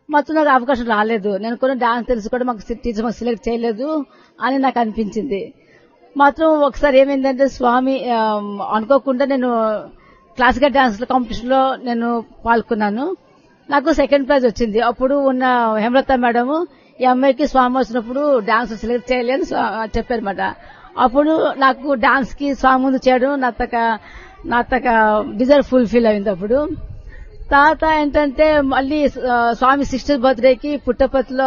మొత్తం నాకు అవకాశం రాలేదు నేను కొన్ని డాన్స్ తెలిసి కూడా మాకు టీచర్ మాకు సెలెక్ట్ చేయలేదు అని నాకు అనిపించింది మాత్రం ఒకసారి ఏమైందంటే స్వామి ఆ, అనుకోకుండా నేను క్లాసికల్ డాన్స్ కాంపిటీషన్ లో నేను పాల్గొన్నాను నాకు సెకండ్ ప్రైజ్ వచ్చింది అప్పుడు ఉన్న హేమలత మేడం ఈ అమ్మాయికి స్వామి వచ్చినప్పుడు డాన్స్ సెలెక్ట్ చేయలేని చెప్పారన్నమాట అప్పుడు నాకు డాన్స్ కి స్వామి ముందు చేయడం నా తక నా తక డిజైర్ ఫుల్ఫిల్ అయింది అప్పుడు తర్వాత ఏంటంటే మళ్ళీ ఆ, స్వామి సిస్టర్ బర్త్డేకి పుట్టపతిలో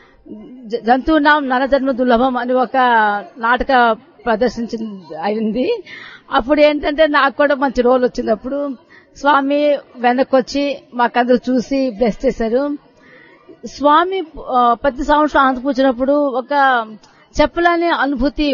జ- జంతువునాం నరజన్మ దుర్లభం అని ఒక నాటక ప్రదర్శించి అయింది అప్పుడు ఏంటంటే నాకు కూడా మంచి రోల్ వచ్చింది అప్పుడు స్వామి వెనక్కి వచ్చి మాకందరూ చూసి బ్లెస్ చేశారు స్వామి ఆ, ప్రతి సంవత్సరం ఆంధ్రపూచినప్పుడు ఒక చెప్పలేని అనుభూతి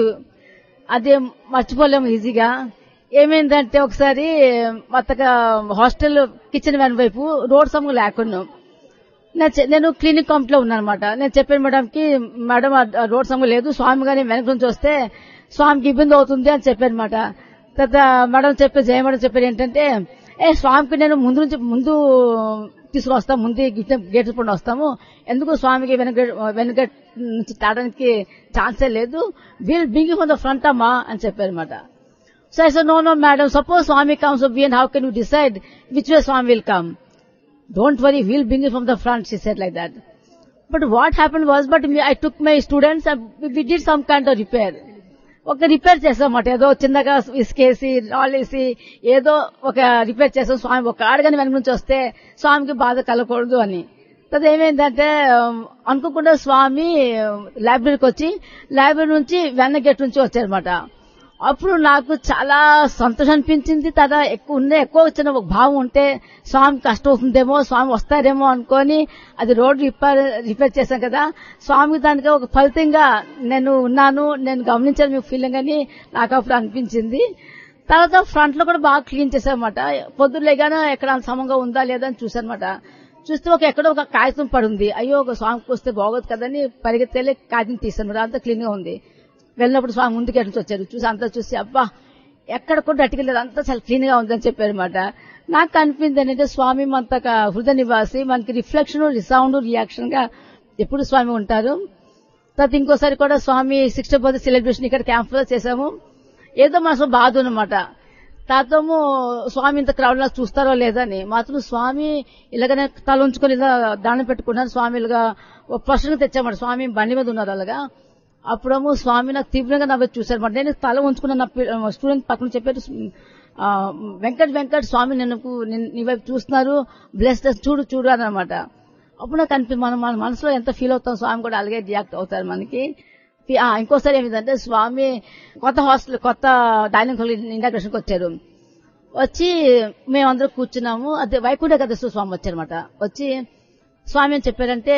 అదే మర్చిపోలేము ఈజీగా ఏమైందంటే ఒకసారి మొత్తగా హాస్టల్ కిచెన్ వ్యాన్ వైపు రోడ్ సమ్ము లేకున్నాం నేను చె- నేను క్లినిక్ కాంప్ లో ఉన్నాను అనమాట నేను చెప్పాను మేడం కి మేడం ఆ రోడ్ సమ్ము లేదు స్వామి గాని వెనక నుంచి వస్తే స్వామికి ఇబ్బంది అవుతుంది అని చెప్పాను అనమాట తర్వాత మేడం చెప్పే జయ మేడం చెప్పారు ఏంటంటే ఏ స్వామికి నేను ముందు నుంచి ముందు తీసుకొస్తాం ముందు గేట్ పండు వస్తాము ఎందుకు స్వామికి వెనక వెనక నుంచి తాడడానికి ఛాన్సే లేదు వీల్ బింగ్ ఫర్ ద ఫ్రంట్ అమ్మా అని చెప్పారు అనమాట So I said, no, no, madam, suppose Swami comes to and how can you decide which way Swami will come? Don't worry, we'll bring you from the front, she said like that. But what happened was, but me, I took my students and we did some kind of repair. ఒక repair చేసామట ఏదో చిన్నగా ఇసుకేసి రాళ్ళేసి ఏదో ఒక repair చేసాం స్వామి ఒక ఆడగాని వెనక నుంచి వస్తే స్వామికి బాధ కలగకూడదు అని తర్వాత ఏమైందంటే ఉమ్, అనుకోకుండా స్వామి లైబ్రరీకి వచ్చి లైబ్రరీ నుంచి వెన్న గేట్ నుంచి వచ్చారనమాట అప్పుడు నాకు చాలా సంతోషం అనిపించింది తర్వాత ఎక్కువ ఉన్న ఎక్కువ వచ్చిన ఒక భావం ఉంటే స్వామి కష్టం అవుతుందేమో స్వామి వస్తారేమో అనుకొని అది రోడ్ రిపేర్ రిపేర్ చేశాం కదా స్వామి దానికి ఒక ఫలితంగా నేను ఉన్నాను నేను గమనించాను మీ ఫీలింగ్ అని నాకు అప్పుడు అనిపించింది తర్వాత ఫ్రంట్ లో కూడా బాగా క్లీన్ చేశారన్నమాట పొద్దులేగానే ఎక్కడ అంత సమంగా ఉందా లేదా అని చూసానమాట చూస్తే ఒక ఎక్కడో ఒక కాగితం పడుంది అయ్యో ఒక స్వామికి వస్తే బాగోదు కదని పరిగెత్తేలే కాగితం తీసాను అంతా క్లీన్ గా ఉంది వెళ్ళినప్పుడు స్వామి ముందుకు ఎటు నుంచి వచ్చారు చూసి అంతా చూసి అబ్బా ఎక్కడ కూడా అటుకెళ్ళలేదు అంతా చాలా క్లీన్ గా ఉందని చెప్పారు అనమాట నాకు అనిపింది ఏంటంటే స్వామి మనత హృదయ నివాసి మనకి రిఫ్లెక్షన్ రిసౌండ్ రియాక్షన్ గా ఎప్పుడు స్వామి ఉంటారు తర్వాత ఇంకోసారి కూడా స్వామి సిక్స్టీ బర్త్ సెలబ్రేషన్ ఇక్కడ క్యాంప్ లో చేశాము ఏదో మనసు బాధ అనమాట తాతము స్వామి ఇంత క్రౌడ్ లా చూస్తారో లేదని మాత్రం స్వామి ఇలాగనే తల ఉంచుకొని ఇలా దండం పెట్టుకున్నారు స్వామి ఇలాగా ఒక ప్రశ్న తెచ్చామాట స్వామి బండి మీద ఉన్నారు అలాగా అప్పుడేమో స్వామి నాకు తీవ్రంగా నవ్వు చూశారు నేను తల ఉంచుకున్న నా స్టూడెంట్ పక్కన చెప్పారు ఆ, వెంకట్ వెంకట్ స్వామి నిన్ను నిన్- నీ వైపు చూస్తున్నారు బ్లెస్ చూడు చూడు అని అనమాట అప్పుడు నాకు అనిపి మనం మన మనసులో ఎంత ఫీల్ అవుతాం స్వామి కూడా అలాగే రియాక్ట్ అవుతారు మనకి ఆ, ఇంకోసారి ఏమిటంటే స్వామి కొత్త హాస్టల్ కొత్త డైనింగ్ హాల్ ఇంటాగ్రేషన్కి వచ్చారు వచ్చి మేమందరం కూర్చున్నాము అదే వైకుంఠ గదేశ్వర స్వామి వచ్చారనమాట వచ్చి స్వామి అని చెప్పారంటే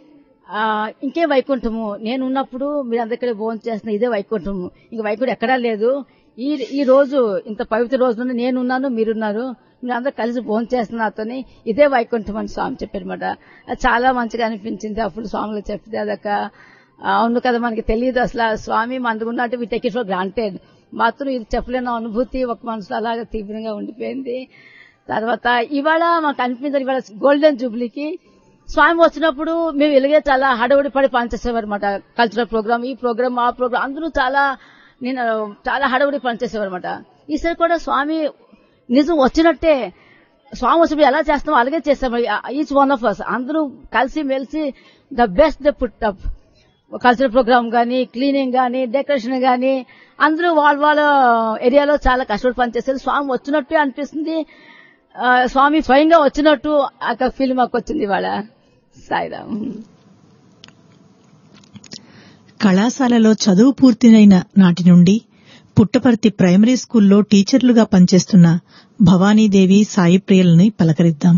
ఆ, ఇంకే వైకుంఠము నేను ఉన్నప్పుడు మీరు అందరికీ భోజనం చేస్తున్న ఇదే వైకుంఠము ఇంక వైకుంఠం ఎక్కడా లేదు ఈ ఈ రోజు ఇంత పవిత్ర రోజున నేనున్నాను మీరున్నారు మీరు అందరూ కలిసి భోజనం చేస్తున్న నాతోని ఇదే వైకుంఠం అని స్వామి చెప్పారన్నమాట అది చాలా మంచిగా అనిపించింది అప్పుడు స్వాములు చెప్తే అదొక ఆ, అవును కదా మనకి తెలియదు అసలు ఆ స్వామి మనకు ఉన్నట్టు we take it for granted మాత్రం ఇది చెప్పలేని అనుభూతి ఒక మనసులో అలాగా తీవ్రంగా ఉండిపోయింది తర్వాత ఇవాళ మాకు అనిపించింది ఇవాళ గోల్డెన్ జూబ్లీకి స్వామి వచ్చినప్పుడు మేము ఇలాగే చాలా హడవుడి పడి పనిచేసేవారు అనమాట కల్చరల్ ప్రోగ్రామ్ ఈ ప్రోగ్రామ్ ఆ ప్రోగ్రామ్ అందరూ చాలా నేను చాలా హడవుడి పనిచేసేవారు అనమాట ఈసారి కూడా స్వామి నిజం వచ్చినట్టే స్వామి వచ్చినప్పుడు ఎలా చేస్తామో అలాగే చేస్తాం ఈచ్ వన్ ఆఫ్ అస్ అందరూ కలిసి మెలిసి the best the put up cultural programme గానీ క్లీనింగ్ గానీ డెకరేషన్ గానీ అందరూ వాళ్ళ వాళ్ళ ఏరియాలో చాలా కష్టపడి పనిచేస్తారు స్వామి వచ్చినట్టే అనిపిస్తుంది ఆ, స్వామి స్వయంగా వచ్చినట్టు ఆ ఫీల్ మాకు వచ్చింది ఇవాళ సాయిరామ్ కళాశాలలో చదువు పూర్తయిన నాటి నుండి పుట్టపర్తి ప్రైమరీ స్కూల్లో టీచర్లుగా పనిచేస్తున్న భవానీదేవి సాయి ప్రియులని పలకరిద్దాం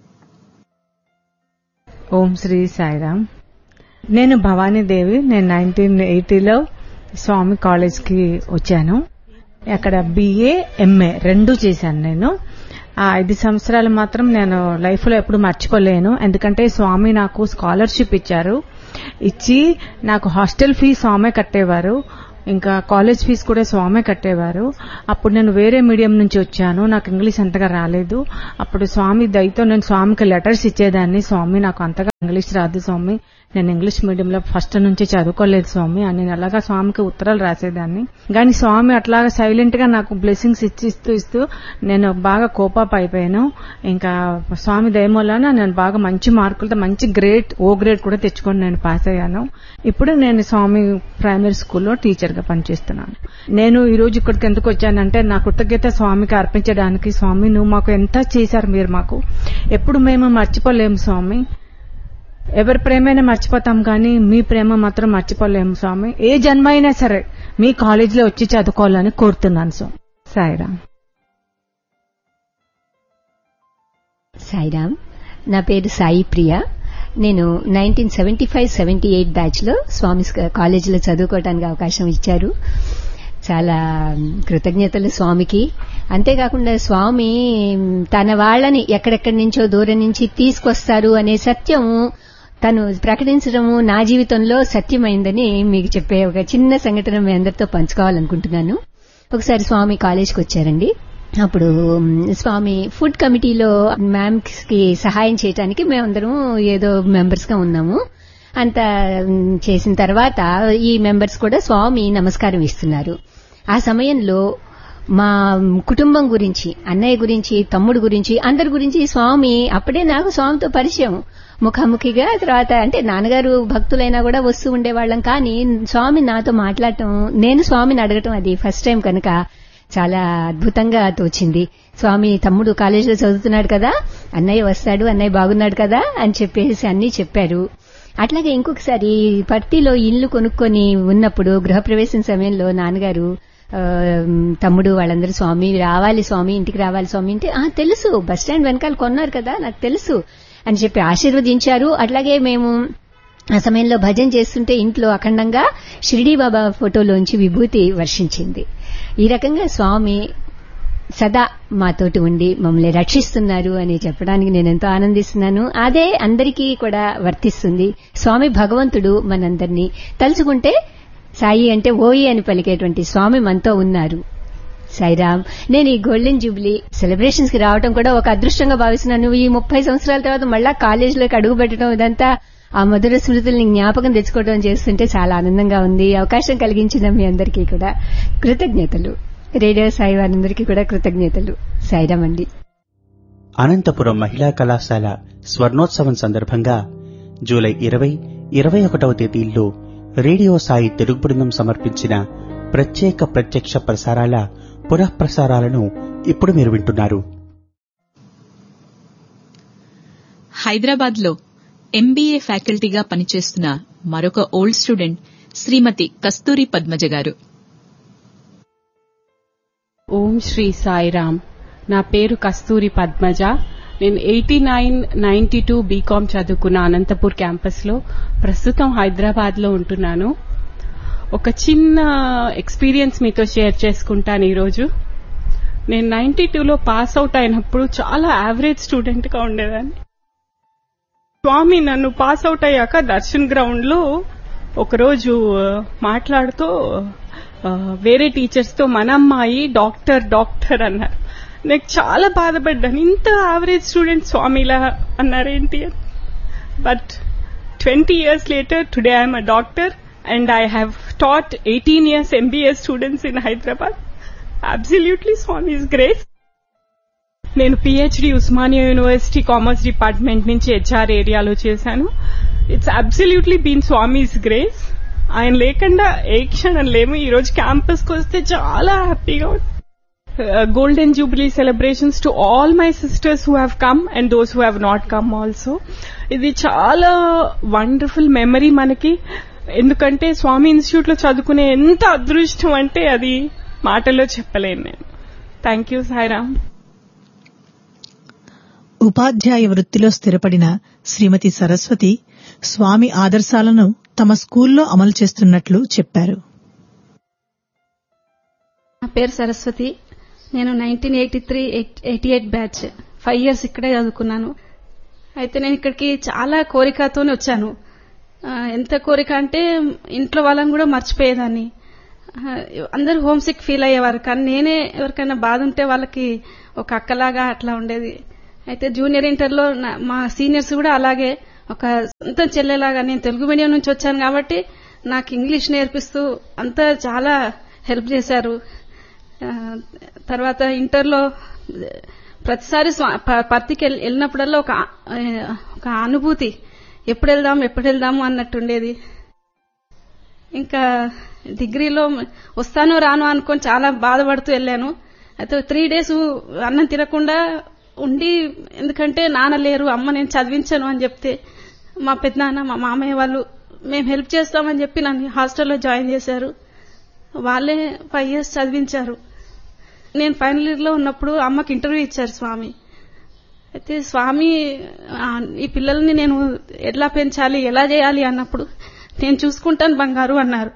ఓం శ్రీ సాయిరామ్ నేను భవానీదేవి నేను నైన్టీన్ ఎయిటీలో స్వామి కాలేజ్కి వచ్చాను అక్కడ బిఏ ఎంఏ రెండు చేశాను నేను ఆ ఐదు సంవత్సరాలు మాత్రం నేను లైఫ్లో ఎప్పుడు మర్చిపోలేను ఎందుకంటే స్వామి నాకు స్కాలర్షిప్ ఇచ్చారు ఇచ్చి నాకు హాస్టల్ ఫీ స్వామి కట్టేవారు ఇంకా కాలేజ్ ఫీజు కూడా స్వామే కట్టేవారు అప్పుడు నేను వేరే మీడియం నుంచి వచ్చాను నాకు ఇంగ్లీష్ అంతగా రాలేదు అప్పుడు స్వామి దయతో నేను స్వామికి లెటర్స్ ఇచ్చేదాన్ని స్వామి నాకు అంతగా ఇంగ్లీష్ రాదు స్వామి నేను ఇంగ్లీష్ మీడియంలో ఫస్ట్ నుంచి చదువుకోలేదు స్వామి అని నేను అలాగా స్వామికి ఉత్తరాలు రాసేదాన్ని కానీ స్వామి అట్లాగా సైలెంట్ గా నాకు బ్లెస్సింగ్స్ ఇచ్చి ఇస్తూ ఇస్తూ నేను బాగా కోపాప్ అయిపోయాను ఇంకా స్వామి దయమూలన నేను బాగా మంచి మార్కులతో మంచి గ్రేడ్ ఓ గ్రేడ్ కూడా తెచ్చుకొని నేను పాస్ అయ్యాను ఇప్పుడు నేను స్వామి ప్రైమరీ స్కూల్లో టీచర్ గా పనిచేస్తున్నాను నేను ఈ రోజు ఇక్కడికి ఎందుకు వచ్చానంటే నా కృతజ్ఞత స్వామికి అర్పించడానికి స్వామి నువ్వు మాకు ఎంత చేశారు మీరు మాకు ఎప్పుడు మేము మర్చిపోలేము స్వామి ఎవరి ప్రేమైనా మర్చిపోతాం కానీ మీ ప్రేమ మాత్రం మర్చిపోలేము స్వామి ఏ జన్మ అయినా సరే మీ కాలేజీలో వచ్చి చదువుకోవాలని కోరుతున్నాను స్వామి సాయిరామ్ సాయిరామ్ నా పేరు సాయి ప్రియ నేను nineteen seventy five seventy eight batch లో స్వామి కాలేజీలో చదువుకోవడానికి అవకాశం ఇచ్చారు చాలా కృతజ్ఞతలు స్వామికి అంతేకాకుండా స్వామి తన వాళ్ళని ఎక్కడెక్కడి నుంచో దూరం నుంచి తీసుకొస్తారు అనే సత్యం తను ప్రకటించడము నా జీవితంలో సత్యమైందని మీకు చెప్పే ఒక చిన్న సంఘటన మీ అందరితో పంచుకోవాలనుకుంటున్నాను ఒకసారి స్వామి కాలేజ్కి వచ్చారండి అప్పుడు స్వామి ఫుడ్ కమిటీలో మ్యామ్ కి సహాయం చేయడానికి మేమందరం ఏదో మెంబర్స్ గా ఉన్నాము అంత చేసిన తర్వాత ఈ మెంబర్స్ కూడా స్వామి నమస్కారం ఇస్తున్నారు ఆ సమయంలో మా కుటుంబం గురించి అన్నయ్య గురించి తమ్ముడు గురించి అందరి గురించి స్వామి అప్పుడే నాకు స్వామితో పరిచయం ముఖాముఖిగా తర్వాత అంటే నాన్నగారు భక్తులైనా కూడా వస్తూ ఉండేవాళ్ళం కానీ స్వామి నాతో మాట్లాడటం నేను స్వామిని అడగటం అది ఫస్ట్ టైం కనుక చాలా అద్భుతంగా తోచింది స్వామి తమ్ముడు కాలేజీలో చదువుతున్నాడు కదా అన్నయ్య వస్తాడు అన్నయ్య బాగున్నాడు కదా అని చెప్పేసి అన్ని చెప్పారు అట్లాగే ఇంకొకసారి పర్తిలో ఇల్లు కొనుక్కొని ఉన్నప్పుడు గృహప్రవేశం సమయంలో నాన్నగారు తమ్ముడు వాళ్ళందరూ స్వామి రావాలి స్వామి ఇంటికి రావాలి స్వామి అంటే ఆ తెలుసు బస్ స్టాండ్ వెనకాల కొన్నారు కదా నాకు తెలుసు అని చెప్పి ఆశీర్వదించారు అట్లాగే మేము ఆ సమయంలో భజన చేస్తుంటే ఇంట్లో అఖండంగా షిరిడీ బాబా ఫోటోలోంచి విభూతి వర్షించింది ఈ రకంగా స్వామి సదా మాతోటి ఉండి మమ్మల్ని రక్షిస్తున్నారు అని చెప్పడానికి నేను ఎంతో ఆనందిస్తున్నాను అదే అందరికీ కూడా వర్తిస్తుంది స్వామి భగవంతుడు మనందరినీ తలుచుకుంటే సాయి అంటే ఓయి అని పలికేటువంటి స్వామి మనతో ఉన్నారు సాయిరామ్ నేను ఈ గోల్డెన్ జూబ్లీ సెలబ్రేషన్స్ కి రావడం కూడా ఒక అదృష్టంగా భావిస్తున్నాను ఈ ముప్పై సంవత్సరాల తర్వాత మళ్ళా కాలేజీలోకి అడుగు పెట్టడం ఇదంతా ఆ మధుర స్మృతుల్ని జ్ఞాపకం తెచ్చుకోవడం చేస్తుంటే చాలా ఆనందంగా ఉంది అవకాశం కలిగించిన మీ అందరికీ కూడా కృతజ్ఞతలు రేడియో సాయి వారందరికీ కూడా కృతజ్ఞతలు సాయిరామ్ అండి అనంతపురం మహిళా కళాశాల స్వర్ణోత్సవం సందర్భంగా జూలై ఇరవై ఇరవై ఒకటవ తేదీల్లో రేడియో సాయి తెలుగు బృందం సమర్పించిన ప్రత్యేక ప్రత్యక్ష ప్రసారాల పునఃప్రసారాలను ఇప్పుడు మీరు వింటున్నారు హైదరాబాద్ లో ఎంబీఏ ఫ్యాకల్టీగా పనిచేస్తున్న మరొక ఓల్డ్ స్టూడెంట్ శ్రీమతి కస్తూరి పద్మజ గారు ఓం శ్రీ సాయిరామ్ నా పేరు కస్తూరి పద్మజ నేను eighty nine ninety two BCom చదువుకున్న అనంతపూర్ క్యాంపస్లో ప్రస్తుతం హైదరాబాద్లో ఉంటున్నాను ఒక చిన్న ఎక్స్పీరియన్స్ మీతో షేర్ చేసుకుంటాను ఈరోజు నేను నైన్టీ టూలో పాస్ అవుట్ అయినప్పుడు చాలా యావరేజ్ స్టూడెంట్గా ఉండేదాన్ని స్వామి నన్ను పాస్ అవుట్ అయ్యాక దర్శన్ గ్రౌండ్లో ఒకరోజు మాట్లాడుతూ వేరే టీచర్స్తో మన అమ్మాయి డాక్టర్ డాక్టర్ అన్నారు నాకు చాలా బాధపడ్డాను ఇంత యావరేజ్ స్టూడెంట్ స్వామిలా అన్నారేంటి అని but twenty years later today I'm a doctor and I have taught eighteen years MBA students in Hyderabad absolutely Swami's grace నేను PhD Osmania university commerce department నుంచి హెచ్ఆర్ ఏరియాలో చేశాను it's absolutely been Swami's grace ఆయన లేకుండా ఏ క్షణం లేము ఈ రోజు క్యాంపస్ కి వస్తే చాలా హ్యాపీగా golden jubilee celebrations to all my sisters who have come and those who have not come also ఇది చాలా వండర్ఫుల్ మెమరీ మనకి ఎందుకంటే స్వామి ఇన్స్టిట్యూట్ లో చదువుకునే ఎంత అదృష్టం అంటే అది మాటల్లో చెప్పలేను నేను థ్యాంక్ యూ సాయిరామ్ ఉపాధ్యాయ వృత్తిలో స్థిరపడిన శ్రీమతి సరస్వతి స్వామి ఆదర్శాలను తమ స్కూల్లో అమలు చేస్తున్నట్లు చెప్పారు నా పేరు సరస్వతి నేను nineteen eighty three eighty eight batch five years ఇక్కడే చదువుకున్నాను అయితే నేను ఇక్కడికి చాలా కోరికతోనే వచ్చాను ఎంత కోరిక అంటే ఇంట్లో వాళ్ళని కూడా మర్చిపోయేదాన్ని ఆ, అందరూ హోమ్ సిక్ ఫీల్ అయ్యేవారు కానీ నేనే ఎవరికైనా బాధ ఉంటే వాళ్ళకి ఒక అక్కలాగా అట్లా ఉండేది అయితే జూనియర్ ఇంటర్లో నా- మా సీనియర్స్ కూడా అలాగే ఒక సొంత చెల్లెలాగా నేను తెలుగు మీడియం నుంచి వచ్చాను కాబట్టి నాకు ఇంగ్లీష్ నేర్పిస్తూ అంతా చాలా హెల్ప్ చేశారు ఆ, తర్వాత ఇంటర్లో ప్రతిసారి స్వా- ప- పత్తికి వెళ్ళి- వెళ్ళినప్పుడల్లా ఒక ఆ, ఒక అనుభూతి ఎప్పుడు వెళ్దాం ఎప్పుడు వెళ్దాము అన్నట్టుండేది ఇంకా డిగ్రీలో వస్తానో రాను అనుకొని చాలా బాధపడుతూ వెళ్ళాను అయితే త్రీ డేస్ అన్నం తినకుండా ఉండి ఎందుకంటే నాన్న లేరు అమ్మ నేను చదివించను అని చెప్తే మా పెద్దనాన్న మా మామయ్య వాళ్ళు మేము హెల్ప్ చేస్తామని చెప్పి నన్ను హాస్టల్లో జాయిన్ చేశారు వాళ్ళే ఫైవ్ ఇయర్స్ చదివించారు నేను ఫైనల్ ఇయర్ లో ఉన్నప్పుడు అమ్మకి ఇంటర్వ్యూ ఇచ్చారు స్వామి అయితే స్వామి ఆ, ఈ పిల్లల్ని నేను ఎట్లా పెంచాలి ఎలా చేయాలి అన్నప్పుడు నేను చూసుకుంటాను బంగారు అన్నారు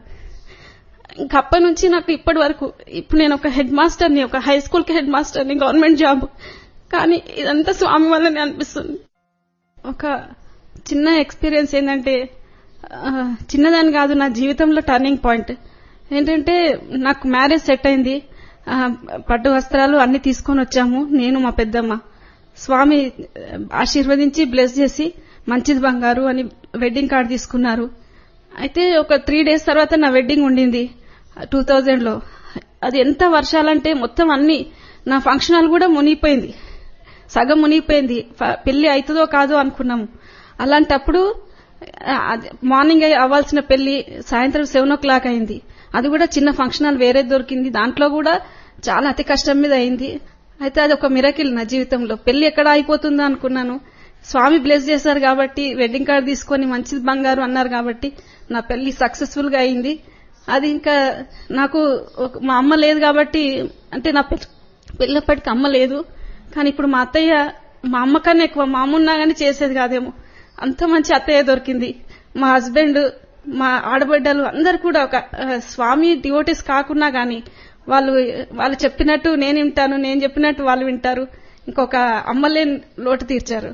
ఇంకా అప్పటి నుంచి నాకు ఇప్పటి వరకు ఇప్పుడు నేను ఒక హెడ్ మాస్టర్ని ఒక హై స్కూల్ కి హెడ్ మాస్టర్ని గవర్నమెంట్ జాబ్ కానీ ఇదంతా స్వామి వల్లనే అనిపిస్తుంది ఒక చిన్న ఎక్స్పీరియన్స్ ఏంటంటే ఆ, చిన్నదాని కాదు నా జీవితంలో టర్నింగ్ పాయింట్ ఏంటంటే నాకు మ్యారేజ్ సెట్ అయింది ఆ, పట్టు వస్త్రాలు అన్ని తీసుకొని వచ్చాము నేను మా పెద్దమ్మ స్వామి ఆశీర్వదించి బ్లెస్ చేసి మంచిది బంగారు అని వెడ్డింగ్ కార్డు తీసుకున్నారు అయితే ఒక త్రీ డేస్ తర్వాత నా వెడ్డింగ్ ఉండింది టూ థౌజండ్ లో అది ఎంత వర్షాలంటే మొత్తం అన్ని నా ఫంక్షన్ హాల్ కూడా మునిగిపోయింది సగం మునిగిపోయింది ఫ- పెళ్లి అవుతుందో కాదో అనుకున్నాము అలాంటప్పుడు ఆ, అది మార్నింగ్ అయ్యి అవ్వాల్సిన పెళ్లి సాయంత్రం సెవెన్ ఓ క్లాక్ అయింది అది కూడా చిన్న ఫంక్షన్ హాల్ వేరే దొరికింది దాంట్లో కూడా చాలా అతి కష్టం మీద అయింది అయితే అది ఒక మిరకిల్ నా జీవితంలో పెళ్లి ఎక్కడ అయిపోతుందో అనుకున్నాను స్వామి బ్లెస్ చేశారు కాబట్టి వెడ్డింగ్ కార్డు తీసుకొని మంచిది బంగారు అన్నారు కాబట్టి నా పెళ్లి సక్సెస్ఫుల్ గా అయింది అది ఇంకా నాకు ఒక- మా అమ్మ లేదు కాబట్టి అంటే నా పె- పెళ్ళప్పటికి అమ్మ లేదు కానీ ఇప్పుడు మా అత్తయ్య మా అమ్మ కన్నా ఎక్కువ మా అమ్మ ఉన్నా కానీ చేసేది కాదేమో అంత మంచి అత్తయ్య దొరికింది మా హస్బెండ్ మా ఆడబిడ్డలు అందరు కూడా ఒక ఆ, స్వామి డివోటీస్ కాకున్నా గాని వాళ్ళు వాళ్ళు చెప్పినట్టు నేను వింటాను నేను చెప్పినట్టు వాళ్ళు వింటారు ఇంకొక అమ్మలేని లోటు తీర్చారు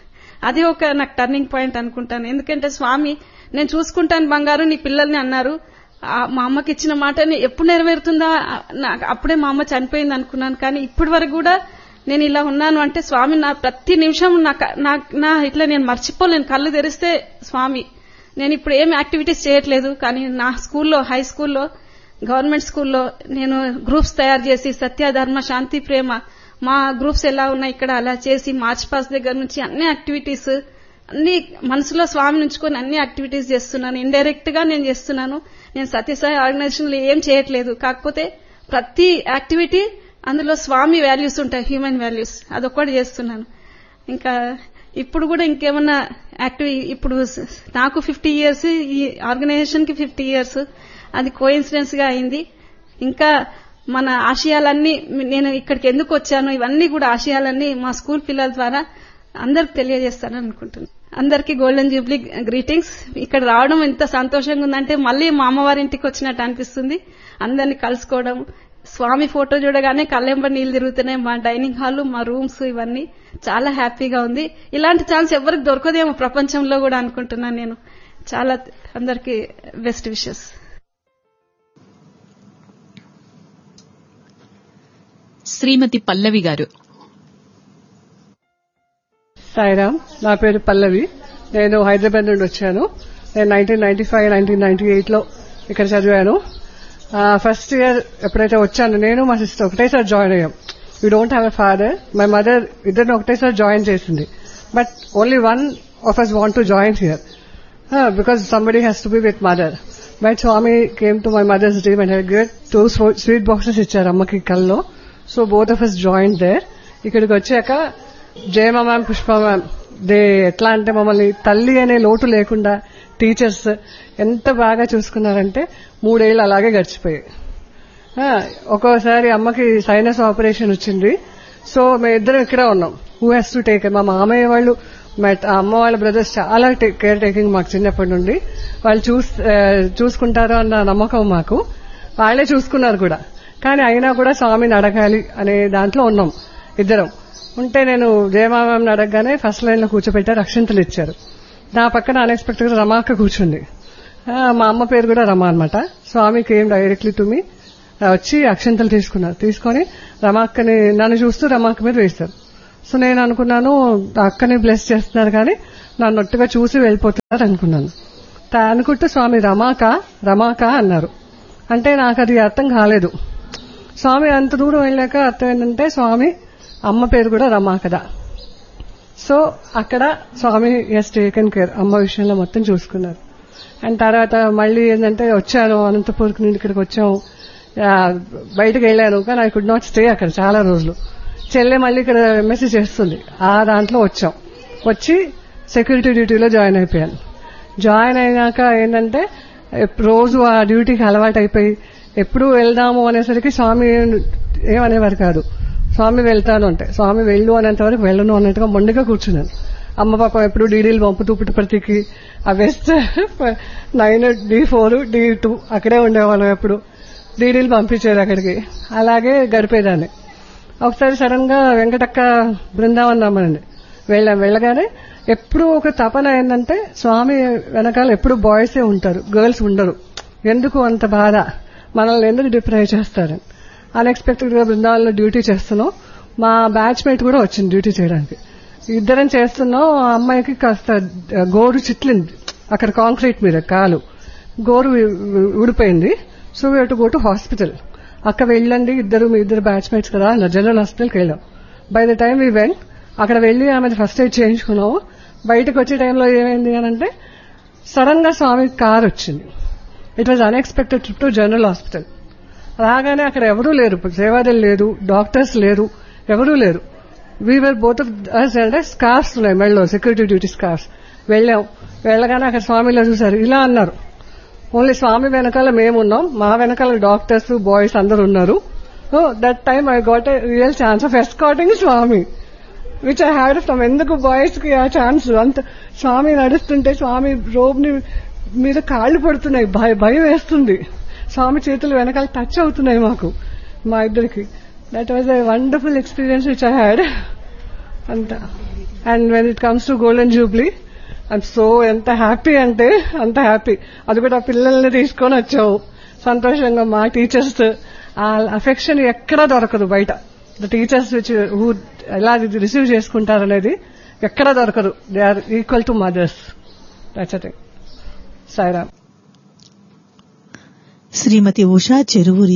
అది ఒక నాకు టర్నింగ్ పాయింట్ అనుకుంటాను ఎందుకంటే స్వామి నేను చూసుకుంటాను బంగారు నీ పిల్లల్ని అన్నారు ఆ, మా అమ్మకి ఇచ్చిన మాటని ఎప్పుడు నెరవేరుతుందా ఆ, నాకు అప్పుడే మా అమ్మ చనిపోయింది అనుకున్నాను కానీ ఇప్పటి వరకు కూడా నేను ఇలా ఉన్నాను అంటే స్వామి నా ప్రతి నిమిషం నా క- నా- నా ఇట్లా నేను మర్చిపోలేను కళ్ళు తెరిస్తే స్వామి నేను ఇప్పుడు ఏం యాక్టివిటీస్ చేయట్లేదు కానీ నా స్కూల్లో హై స్కూల్లో గవర్నమెంట్ స్కూల్లో నేను గ్రూప్స్ తయారు చేసి సత్య ధర్మ శాంతి ప్రేమ మా గ్రూప్స్ ఎలా ఉన్నాయి ఇక్కడ అలా చేసి మార్చ్ పాస్ దగ్గర నుంచి అన్ని యాక్టివిటీస్ అన్ని మనసులో స్వామి నుంచుకొని అన్ని యాక్టివిటీస్ చేస్తున్నాను ఇండైరెక్ట్ గా నేను చేస్తున్నాను నేను సత్యసాయి ఆర్గనైజేషన్ లో ఏం చేయట్లేదు కాకపోతే ప్రతి యాక్టివిటీ అందులో స్వామి వాల్యూస్ ఉంటాయి హ్యూమన్ వాల్యూస్ అదొక్కటి చేస్తున్నాను ఇంకా ఇప్పుడు కూడా ఇంకేమన్నా యాక్టివ్ ఇప్పుడు స- నాకు ఫిఫ్టీ ఇయర్స్ ఈ ఆర్గనైజేషన్ కి ఫిఫ్టీ ఇయర్స్ అది కోఇన్సిడెన్స్ గా అయింది ఇంకా మన ఆశయాలన్నీ నేను ఇక్కడికి ఎందుకు వచ్చాను ఇవన్నీ కూడా ఆశయాలన్నీ మా స్కూల్ పిల్లల ద్వారా అందరికి తెలియజేస్తానని అనుకుంటున్నాను అందరికీ గోల్డెన్ జూబ్లీ గ్రీటింగ్స్ ఇక్కడ రావడం ఎంత సంతోషంగా ఉందంటే మళ్ళీ మా అమ్మవారి ఇంటికి వచ్చినట్టు అనిపిస్తుంది అందరిని కలుసుకోవడం స్వామి ఫోటో చూడగానే కళ్ళెంబడి నీళ్లు తిరుగుతున్నాయి మా డైనింగ్ హాల్ మా రూమ్స్ ఇవన్నీ చాలా హ్యాపీగా ఉంది ఇలాంటి ఛాన్స్ ఎవరికి దొరకదేమో ప్రపంచంలో కూడా అనుకుంటున్నాను నేను చాలా అందరికీ బెస్ట్ విషెస్ శ్రీమతి పల్లవి గారు సాయిరామ్ నా పేరు పల్లవి నేను హైదరాబాద్ నుండి వచ్చాను నేను nineteen ninety five nineteen ninety eight లో ఇక్కడ చదివాను ఫస్ట్ ఇయర్ ఎప్పుడైతే వచ్చాను నేను మా సిస్టర్ ఒకటేసారి జాయిన్ అయ్యాం we don't have a father my mother ఇద్దరిని ఒకటేసారి జాయిన్ చేసింది but only one of us want to join here because somebody has to be with mother but Swami came to my mother's dream and great two sweet boxes ఇచ్చారు అమ్మకి కల్లో so both of us join there ఇక్కడికి వచ్చాక Jayama ma'am Pushpa ma'am they ఎట్లా అంటే మమ్మల్ని తల్లి అనే లోటు లేకుండా టీచర్స్ ఎంత బాగా చూసుకున్నారంటే మూడేళ్ళు అలాగే గడిచిపోయాయి ఆ, ఒక్కోసారి అమ్మకి సైనస్ ఆపరేషన్ వచ్చింది సో మేము ఇద్దరం ఇక్కడే ఉన్నాం హూ హ్యాస్ టు టేక్ మా మామయ్య వాళ్ళు మా ఆ అమ్మ వాళ్ళ బ్రదర్స్ చాలా కేర్ టేకింగ్ మాకు చిన్నప్పటి నుండి వాళ్ళు చూస్ ఆ, చూసుకుంటారు అన్న నమ్మకం మాకు వాళ్ళే చూసుకున్నారు కూడా కానీ అయినా కూడా స్వామిని అడగాలి అనే దాంట్లో ఉన్నాం ఇద్దరం ఉంటే నేను జయమామని అడగగానే ఫస్ట్ లైన్ లో కూర్చోబెట్టారు అక్షంతలు ఇచ్చారు నా పక్కన అన్ఎక్స్పెక్టెడ్ గా రమాక కూర్చుంది ఆ, మా అమ్మ పేరు కూడా రమ అనమాట Swami came directly to me వచ్చి అక్షంతలు తీసుకున్నారు తీసుకొని రమాక్కని నన్ను చూస్తూ రమాక్క మీద వేస్తారు సో నేను అనుకున్నాను ఆ అక్కని బ్లెస్ చేస్తున్నారు కానీ నన్ను ఒట్టుగా చూసి వెళ్ళిపోతున్నారు అనుకున్నాను తా- అనుకుంటూ స్వామి రమాక రమాక అన్నారు అంటే నాకు అది అర్థం కాలేదు స్వామి అంత దూరం వెళ్ళాక అర్థం ఏంటంటే స్వామి అమ్మ పేరు కూడా రమాకదా సో అక్కడ స్వామి ఎస్ టేకెన్ కేర్ అమ్మ విషయంలో మొత్తం చూసుకున్నారు అండ్ తర్వాత మళ్ళీ ఏంటంటే వచ్చాను అనంతపూర్ నుండి ఇక్కడికి వచ్చాము ఆ, బయటకు వెళ్ళాను కానీ ఐ కుడ్ నాట్ స్టే అక్కడ చాలా రోజులు చెల్లె మళ్ళీ ఇక్కడ ఎంఎస్సీ చేస్తుంది ఆ దాంట్లో వచ్చాం వచ్చి సెక్యూరిటీ డ్యూటీలో జాయిన్ అయిపోయాను జాయిన్ అయినాక ఏంటంటే ఎప్- రోజు ఆ డ్యూటీకి అలవాటు అయిపోయి ఎప్పుడు వెళ్దాము అనేసరికి స్వామి ఏం- ఏమనేవారు కాదు స్వామి వెళ్తాను అంటే స్వామి వెళ్ళు అనేంత వరకు వెళ్ళను అన్నట్టుగా మొండిగా కూర్చున్నాను అమ్మ పాప ఎప్పుడు డీడీలు పంపుతూ పుట్టుపర్తికి ఆ west nine D four D two అక్కడే ఉండేవాళ్ళం ఎప్పుడు డీడీలు పంపించారు అక్కడికి అలాగే గడిపేదాన్ని ఒకసారి సడన్ గా వెంకటక్క బృందావన్ రమ్మనండి వెళ్ళాం వెళ్ళగానే ఎప్పుడు ఒక తపన ఏంటంటే స్వామి వెనకాల ఎప్పుడు బాయ్సే ఉంటారు గర్ల్స్ ఉండరు ఎందుకు అంత బాధ మనల్ని ఎందుకు డిప్రైవ్ చేస్తారని అన్ఎక్స్పెక్టెడ్ గా బృందావనంలో డ్యూటీ చేస్తున్నాం మా బ్యాచ్ మేట్ కూడా వచ్చింది డ్యూటీ చేయడానికి ఇద్దరం చేస్తున్నాం ఆ అమ్మాయికి కాస్త గోరు చిట్లింది అక్కడ కాంక్రీట్ మీద కాలు గోరు ఊడిపోయింది so we to go to hospital అక్క వెళ్ళండి ఇద్దరు మీ ఇద్దరు బ్యాచ్ మేట్స్ కదా అన్న జనరల్ హాస్పిటల్కి వెళ్ళాం by the time we went అక్కడ వెళ్ళి ఆమె ఫస్ట్ ఎయిడ్ చేయించుకున్నాము బయటకు వచ్చే టైంలో ఏమైంది అని అంటే సడన్ గా స్వామి కార్ వచ్చింది it was unexpected trip to general hospital రాగానే అక్కడ ఎవరూ లేరు సేవాదలు లేదు డాక్టర్స్ లేరు ఎవరూ లేరు వీవర్ బోత్ ఆఫ్ అంటే స్కార్స్ ఉన్నాయి మెళ్ళలో సెక్యూరిటీ డ్యూటీ స్కార్స్ వెళ్ళాం వెళ్ళగానే అక్కడ స్వామిలో చూశారు ఇలా అన్నారు ఓన్లీ స్వామి వెనకాల మేమున్నాం మా వెనకాల డాక్టర్స్ బాయ్స్ అందరు ఉన్నారు that time I got a real chance of escorting Swami which I had from ఎందుకు బాయ్స్ కి ఆ ఛాన్స్ అంత స్వామి నడుస్తుంటే స్వామి రోబ్ ని మీద కాళ్ళు పడుతున్నాయి భయ- భయం వేస్తుంది స్వామి చేతులు వెనకాల టచ్ అవుతున్నాయి మాకు మా ఇద్దరికి that was a wonderful experience which I had అంత and when it comes to golden jubilee I'm so ఎంత హ్యాపీ అంటే అంత హ్యాపీ అది కూడా పిల్లల్ని తీసుకొని వచ్చావు సంతోషంగా మా టీచర్స్ ఆ అఫెక్షన్ ఎక్కడా దొరకదు బయట ద టీచర్స్ విచ్ హూ ఎలా రిసీవ్ చేసుకుంటారనేది ఎక్కడా దొరకదు they are equal to mothers that's thing Sairam Srimathi Usha Cheruvuri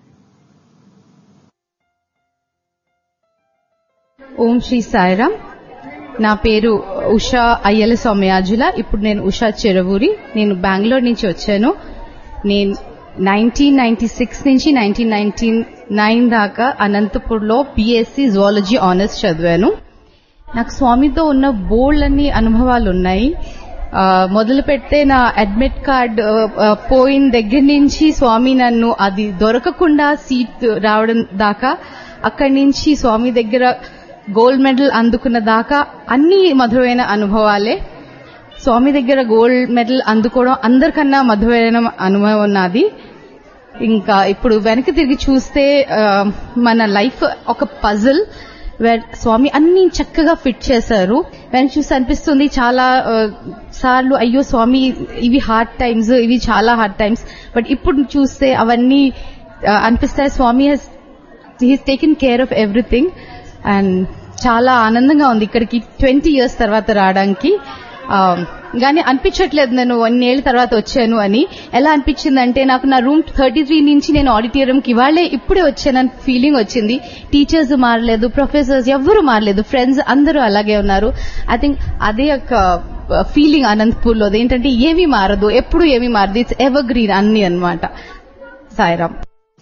Om Sri Sairam నా పేరు ఉషా అయ్యల సౌమ్యాజుల ఇప్పుడు నేను ఉషా చెరవూరి నేను బెంగళూరు నుంచి వచ్చాను నేను నైన్టీన్ నైన్టీ సిక్స్ నుంచి నైన్టీన్ నైన్టీ నైన్ దాకా అనంతపూర్లో బీఎస్సీ జువాలజీ ఆనర్స్ చదివాను నాకు స్వామితో ఉన్న బోల్డ్ అన్ని అనుభవాలు ఉన్నాయి ఆ, మొదలు పెడితే నా అడ్మిట్ కార్డ్ ఆ, ఆ, పోయిన దగ్గర నుంచి స్వామి నన్ను అది దొరకకుండా సీట్ రావడం దాకా అక్కడి నుంచి స్వామి దగ్గర గోల్డ్ మెడల్ అందుకున్న దాకా అన్ని మధురమైన అనుభవాలే స్వామి దగ్గర గోల్డ్ మెడల్ అందుకోవడం అందరికన్నా మధురమైన అనుభవం నాది ఇంకా ఇప్పుడు వెనక్కి తిరిగి చూస్తే ఆ, మన లైఫ్ ఒక పజిల్ స్వామి అన్ని చక్కగా ఫిట్ చేశారు వెనక్కి చూస్తే అనిపిస్తుంది చాలా ఆ, సార్లు అయ్యో స్వామి ఇవి హార్డ్ టైమ్స్ ఇవి చాలా హార్డ్ టైమ్స్ బట్ ఇప్పుడు చూస్తే అవన్నీ ఆ, అనిపిస్తాయి Swami he's he's taken care of everything and చాలా ఆనందంగా ఉంది ఇక్కడికి ట్వంటీ ఇయర్స్ తర్వాత రావడానికి ఆ, కానీ అనిపించట్లేదు నేను వన్నేళ్ల తర్వాత వచ్చాను అని ఎలా అనిపించిందంటే నాకు నా రూమ్ థర్టీ త్రీ నుంచి నేను ఆడిటోరియంకి ఇవాళ్లే ఇప్పుడే వచ్చానని ఫీలింగ్ వచ్చింది టీచర్స్ మారలేదు ప్రొఫెసర్స్ ఎవ్వరు మారలేదు ఫ్రెండ్స్ అందరూ అలాగే ఉన్నారు ఐ థింక్ అదే ఒక ఫీలింగ్ అనంతపూర్ లో ఏంటంటే ఏమీ మారదు ఎప్పుడు ఏమీ మారదు ఇట్స్ ఎవర్ గ్రీన్ అన్ని అన్నమాట సాయిరామ్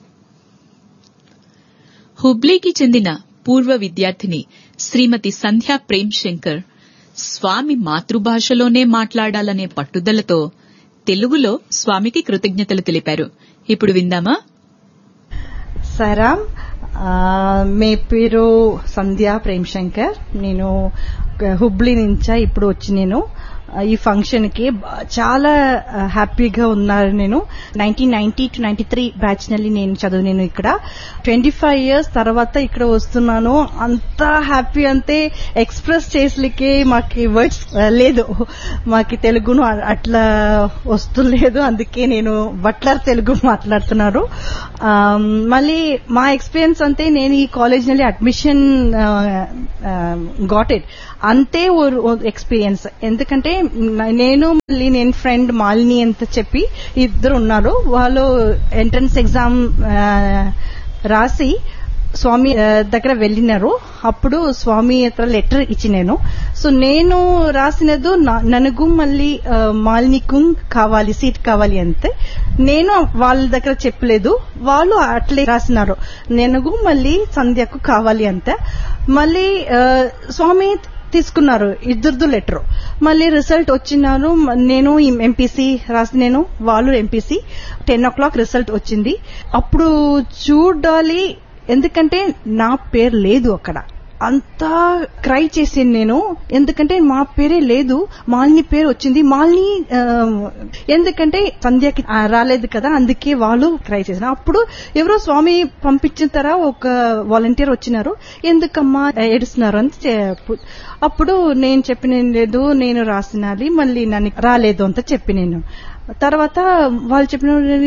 హుబ్లీకి చెందిన పూర్వ విద్యార్థిని శ్రీమతి సంధ్యా ప్రేమ్ శంకర్ స్వామి మాతృభాషలోనే మాట్లాడాలనే పట్టుదలతో తెలుగులో స్వామికి కృతజ్ఞతలు తెలిపారు ఇప్పుడు విందామా సారామ్ ఆ, మీ పేరు సంధ్యా ప్రేమ్ శంకర్ నేను హుబ్లీ నుంచా ఇప్పుడు వచ్చి నేను ఈ ఫంక్షన్ కి బ- చాలా హ్యాపీగా ఉన్నారు నేను nineteen ninety two ninety three batch ನಲ್ಲಿ నేను చదువు నేను ఇక్కడ ట్వంటీ ఫైవ్ ఇయర్స్ తర్వాత ఇక్కడ వస్తున్నాను అంత హ్యాపీ అంతే ఎక్స్ప్రెస్ చేసలికే మాకి వర్డ్స్ లేదు మాకి తెలుగును అ- అట్లా వస్తులేదు అందుకే నేను బట్లర్ తెలుగు మాట్లాడుతున్నారు ఆమ్, మళ్ళీ మా ఎక్స్పీరియన్స్ అంతే నేను ఈ కాలేజ్ ನಲ್ಲಿ అడ్మిషన్ గాట్ ఇట్ అంతే ఎక్స్పీరియన్స్ ఎందుకంటే న- నేను మళ్ళీ నేను ఫ్రెండ్ మాలిని ಅಂತ చెప్పి ఇద్దరు ఉన్నారు వాళ్ళు ఎంట్రన్స్ ఎగ్జామ్ రాసి స్వామి ఆ, దగ్గర వెళ్ళినారు అప్పుడు స్వామి హತ್ರ లెటర్ ఇచ్చి నేను సో నేను రాసినదు నా- ನನಗೂ మళ్ళీ ఆ, మాలినికు కావాలి సీట్ కావాలి అంతే నేను వాళ్ళ దగ్గర చెప్పలేదు వాళ్ళు అట్లే రాసినారు నెనಗೂ మళ్ళీ సంధ్యకు కావాలి అంతే మళ్ళీ ఆ, స్వామి తీసుకున్నారు ఇద్దరిది లెటర్ మళ్ళీ రిజల్ట్ వచ్చినారు మ- నేను ఎంపీసీ రాసి నేను వాళ్ళు MPC ten o'clock result వచ్చింది అప్పుడు చూడాలి ఎందుకంటే నా పేరు లేదు అక్కడ అంతా క్రై చేసాను నేను ఎందుకంటే మా పేరే లేదు మాలిని పేరు వచ్చింది మాలిని ఆ, ఎందుకంటే సంధ్యకి ఆ, రాలేదు కదా అందుకే వాళ్ళు క్రై చేసిన అప్పుడు ఎవరో స్వామి పంపించిన తర్వాత ఒక వాలంటీర్ వచ్చినారు ఎందుకమ్మా ఏడుస్తున్నారు అని చెప్పు అప్పుడు నేను చెప్పిన లేదు నేను రాసినాలి మళ్ళీ నన్ను రాలేదు అంత చెప్పి నేను తర్వాత వాళ్ళు చెప్పిన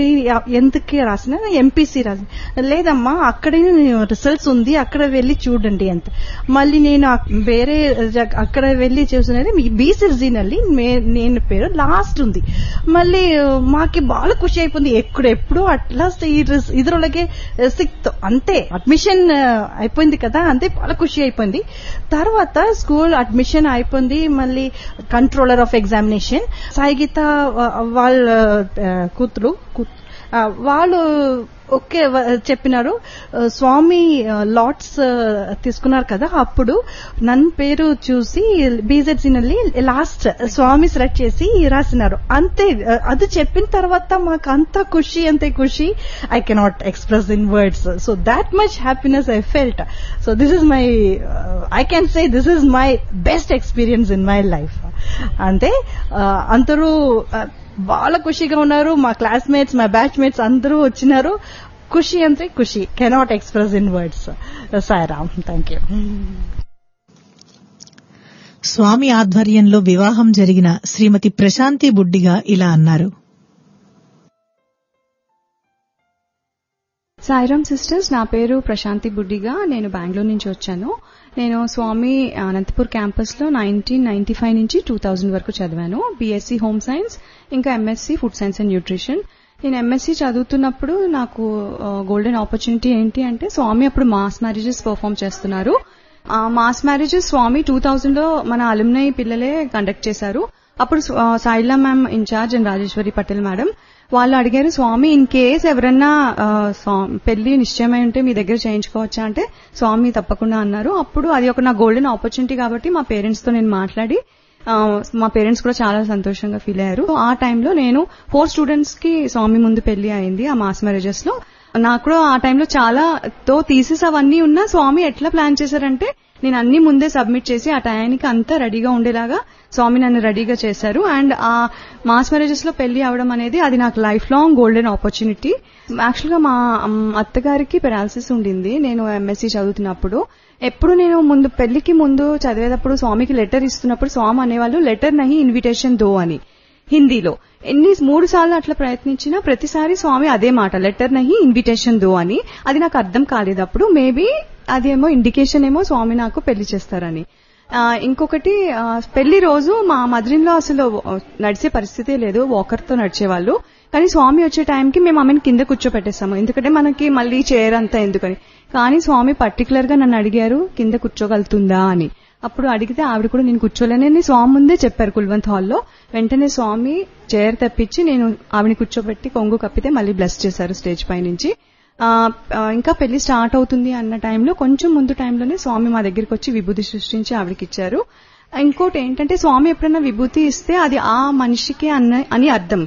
ఎందుకు రాసిన ఎంపీసీ రాసిన లేదమ్మా అక్కడే రిజల్ట్స్ ఉంది అక్కడ వెళ్ళి చూడండి అంత మళ్ళీ నేను ఆ వేరే జగ- అక్కడ వెళ్ళి చూసినది బి సిరిజిನಲ್ಲಿ నేను పేరు లాస్ట్ ఉంది మళ్ళీ మాకి బాగా ఖుషి అయిపోయింది ఎప్పుడు ఎప్పుడు అట్లా ఈ రిస్- ఇದ್ರೊಳಗೆ సిక్త్ అంతే అడ్మిషన్ అయిపోయింది కదా అంతే బాగా ఖుషి అయిపోయింది తర్వాత స్కూల్ అడ్మిషన్ అయిపోయింది మళ్ళీ కంట్రోలర్ ఆఫ్ ఎగ్జామినేషన్ సాయిగీత వా- వాళ్ళ ఆ, కూతురు కూ- ఆ, వాళ్ళు ఓకే వ- చెప్పినారు ఆ, స్వామి లాట్స్ తీసుకున్నారు కదా అప్పుడు నన్ను పేరు చూసి బీజెడ్సీನಲ್ಲಿ లాస్ట్ స్వామి సెలెక్ట్ చేసి రాసినారు అంతే ఆ, అది చెప్పిన తర్వాత మాకు అంత ఖుషి అంతే ఖుషి I cannot express in words so that much happiness I felt so this is my I can say this is my best experience in my life అంతే ఆ, అందరూ ఆ, బాగా ఖుషిగా ఉన్నారు మా క్లాస్మేట్స్ మా బ్యాచ్ మేట్స్ అందరూ వచ్చినారు ఖుషి అంతే ఖుషి cannot express in words Sairam thank you Swami ఆధ్వర్యంలో వివాహం జరిగిన శ్రీమతి ప్రశాంతి బుడ్డిగా ఇలా అన్నారు సాయిరామ్ సిస్టర్స్ నా పేరు ప్రశాంతి బుడ్డిగా నేను బెంగళూరు నుంచి వచ్చాను నేను స్వామి అనంతపూర్ క్యాంపస్ లో నైన్టీన్ నైన్టీ ఫైవ్ నుంచి టూ థౌజండ్ వరకు చదివాను బీఎస్సీ హోమ్ సైన్స్ ఇంకా MSc food science and nutrition నేను ఎంఎస్సీ చదువుతున్నప్పుడు నాకు గోల్డెన్ ఆపర్చునిటీ ఏంటి అంటే స్వామి అప్పుడు మాస్ మ్యారేజెస్ పర్ఫామ్ చేస్తున్నారు ఆ mass marriages Swami two thousand లో మన అలుమ్నై పిల్లలే కండక్ట్ చేశారు అప్పుడు ఆ, Saila ma'am incharge and Rajeshwari Patel madam వాళ్ళు అడిగారు స్వామి ఇన్ కేస్ ఎవరన్నా ఆ, స్వా- పెళ్లి నిశ్చయమై ఉంటే మీ దగ్గర చేయించుకోవచ్చా అంటే స్వామి తప్పకుండా అన్నారు అప్పుడు అది ఒక నా గోల్డెన్ ఆపర్చునిటీ కాబట్టి మా పేరెంట్స్ తో నేను మాట్లాడి ఆ, మా పేరెంట్స్ కూడా చాలా సంతోషంగా ఫీల్ అయ్యారు ఆ టైంలో నేను ఫోర్ స్టూడెంట్స్ కి స్వామి ముందు పెళ్లి అయింది ఆ మాస్ మ్యారేజెస్ లో నాకు కూడా ఆ టైంలో చాలా తో థీసిస్ అవన్నీ ఉన్నా స్వామి ఎట్లా ప్లాన్ చేశారంటే నేను అన్ని ముందే సబ్మిట్ చేసి ఆ టయానికి అంతా రెడీగా ఉండేలాగా స్వామి నన్ను రెడీగా చేశారు అండ్ ఆ మాస్ మ్యారేజెస్ లో పెళ్లి అవడం అనేది అది నాకు lifelong golden opportunity actual గా మా అమ్, అత్తగారికి పెరాలసిస్ ఉండింది నేను ఎంఎస్సీ చదువుతున్నప్పుడు ఎప్పుడు నేను ముందు పెళ్లికి ముందు చదివేటప్పుడు స్వామికి లెటర్ ఇస్తున్నప్పుడు స్వామి అనేవాళ్ళు లెటర్ నహి ఇన్విటేషన్ దో అని హిందీలో ఎన్ని మూడు సార్లు అట్లా ప్రయత్నించినా ప్రతిసారి స్వామి అదే మాట లెటర్ నహి ఇన్విటేషన్ దో అని అది నాకు అర్థం కాలేదు అప్పుడు మేబీ అదేమో ఇండికేషన్ ఏమో స్వామి నాకు పెళ్లి చేస్తారని ఆ, ఇంకొకటి ఆ, పెళ్లి రోజు మా మధురిలో అసలు నడిచే పరిస్థితే లేదు వాకర్ తో నడిచేవాళ్ళు కానీ స్వామి వచ్చే టైంకి మేము ఆమెను కింద కూర్చోపెట్టేస్తాము ఎందుకంటే మనకి మళ్ళీ చైర్ అంతా ఎందుకని కానీ స్వామి పర్టికులర్ గా నన్ను అడిగారు కింద కూర్చోగలుగుతుందా అని అప్పుడు అడిగితే ఆవిడ కూడా నేను కూర్చోలేనని స్వామి ముందే చెప్పారు కుల్వంత్ హాల్లో వెంటనే స్వామి చైర్ తెప్పించి నేను ఆవిడని కూర్చోబెట్టి కొంగు కప్పితే మళ్ళీ బ్లెస్ చేశారు స్టేజ్ పై నుంచి ఆ, ఆ, ఇంకా పెళ్లి స్టార్ట్ అవుతుంది అన్న టైంలో కొంచెం ముందు టైంలోనే స్వామి మా దగ్గరికి వచ్చి విభూతి సృష్టించి ఆవిడకి ఇచ్చారు ఇంకోటి ఏంటంటే స్వామి ఎప్పుడైనా విభూతి ఇస్తే అది ఆ మనిషికే అన్న అని అర్థం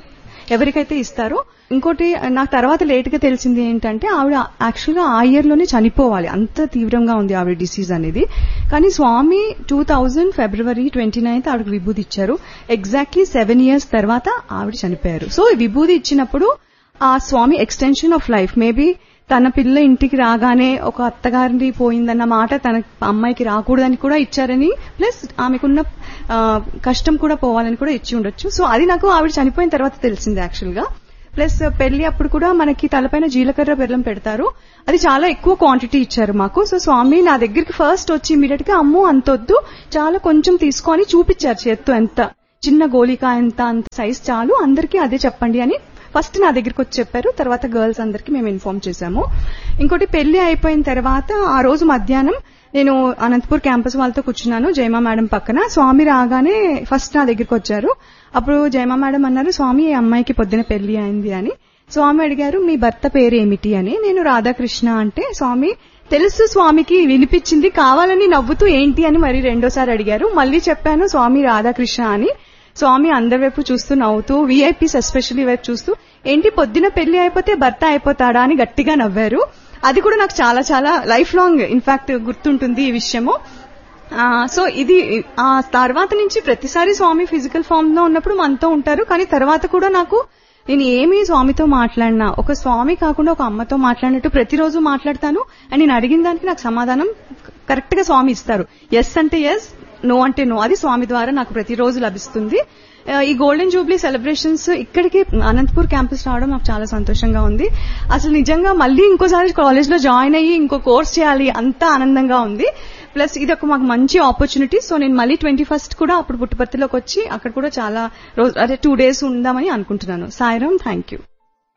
ఎవరికైతే ఇస్తారో ఇంకోటి నాకు తర్వాత లేట్ గా తెలిసింది ఏంటంటే ఆవిడ యాక్చువల్ గా ఆ ఇయర్ లోనే చనిపోవాలి అంత తీవ్రంగా ఉంది ఆవిడ డిసీజ్ అనేది కానీ Swami two thousand February twenty ninth ఆవిడకి విభూది ఇచ్చారు ఎగ్జాక్ట్లీ సెవెన్ ఇయర్స్ తర్వాత ఆవిడ చనిపోయారు సో ఈ విభూది ఇచ్చినప్పుడు ఆ Swami extension of life maybe తన పిల్ల ఇంటికి రాగానే ఒక అత్తగారిని పోయిందన్న మాట తన అమ్మాయికి రాకూడదని కూడా ఇచ్చారని ప్లస్ ఆమెకున్న ఆ, కష్టం కూడా పోవాలని కూడా ఇచ్చి ఉండొచ్చు సో అది నాకు ఆవిడ చనిపోయిన తర్వాత తెలిసింది యాక్చువల్ గా ప్లస్ పెళ్లి అప్పుడు కూడా మనకి తలపైన జీలకర్ర బెల్లం పెడతారు అది చాలా ఎక్కువ క్వాంటిటీ ఇచ్చారు మాకు సో స్వామి నా దగ్గరికి ఫస్ట్ వచ్చి ఇమీడియట్ గా అమ్మో అంతొద్దు చాలా కొంచెం తీసుకొని చూపించారు చేత్తో ఎంత చిన్న గోలిక ఎంత అంత సైజ్ చాలు అందరికీ అదే చెప్పండి అని ఫస్ట్ నా దగ్గరికి వచ్చి చెప్పారు తర్వాత గర్ల్స్ అందరికి మేము ఇన్ఫార్మ్ చేశాము ఇంకోటి పెళ్లి అయిపోయిన తర్వాత ఆ రోజు మధ్యాహ్నం నేను అనంతపూర్ క్యాంపస్ వాళ్ళతో కూర్చున్నాను జయమా మేడం పక్కన స్వామి రాగానే ఫస్ట్ నా దగ్గరికి వచ్చారు అప్పుడు జయమా మేడం అన్నారు స్వామి ఈ అమ్మాయికి పొద్దున పెళ్లి అయింది అని స్వామి అడిగారు మీ భర్త పేరు ఏమిటి అని నేను రాధాకృష్ణ అంటే స్వామి తెలుసు స్వామికి వినిపించింది కావాలని నవ్వుతూ ఏంటి అని మరి రెండోసారి అడిగారు మళ్ళీ చెప్పాను స్వామి రాధాకృష్ణ అని స్వామి అందరి వైపు చూస్తూ నవ్వుతూ వీఐపీస్ ఎస్పెషల్లీ వైపు చూస్తూ ఏంటి పొద్దున పెళ్లి అయిపోతే భర్త అయిపోతాడా అని గట్టిగా నవ్వారు అది కూడా నాకు చాలా చాలా లైఫ్ లాంగ్ ఇన్ఫాక్ట్ గుర్తుంటుంది ఈ విషయము ఆ, సో ఇది ఆ తర్వాత నుంచి ప్రతిసారి స్వామి ఫిజికల్ ఫామ్ లో ఉన్నప్పుడు మనతో ఉంటారు కానీ తర్వాత కూడా నాకు నేను ఏమీ స్వామితో మాట్లాడినా ఒక స్వామి కాకుండా ఒక అమ్మతో మాట్లాడినట్టు ప్రతిరోజు మాట్లాడతాను అండ్ నేను అడిగిన దానికి నాకు సమాధానం కరెక్ట్ గా స్వామి ఇస్తారు ఎస్ అంటే ఎస్ నో అంటే నో అది స్వామి ద్వారా నాకు ప్రతిరోజు లభిస్తుంది ఆ, ఈ గోల్డెన్ జూబ్లీ సెలబ్రేషన్స్ ఇక్కడికి అనంతపూర్ క్యాంపస్ రావడం నాకు చాలా సంతోషంగా ఉంది అసలు నిజంగా మళ్ళీ ఇంకోసారి కాలేజ్ లో జాయిన్ అయ్యి ఇంకో కోర్స్ చేయాలి అంత ఆనందంగా ఉంది ప్లస్ ఇది ఒక మాకు మంచి ఆపర్చునిటీ సో నేను మళ్ళీ ట్వంటీ ఫస్ట్ కూడా అప్పుడు పుట్టుపర్తిలోకి వచ్చి అక్కడ కూడా చాలా రోజు అదే టూ డేస్ ఉందామని అనుకుంటున్నాను సాయిరామ్ థ్యాంక్ యూ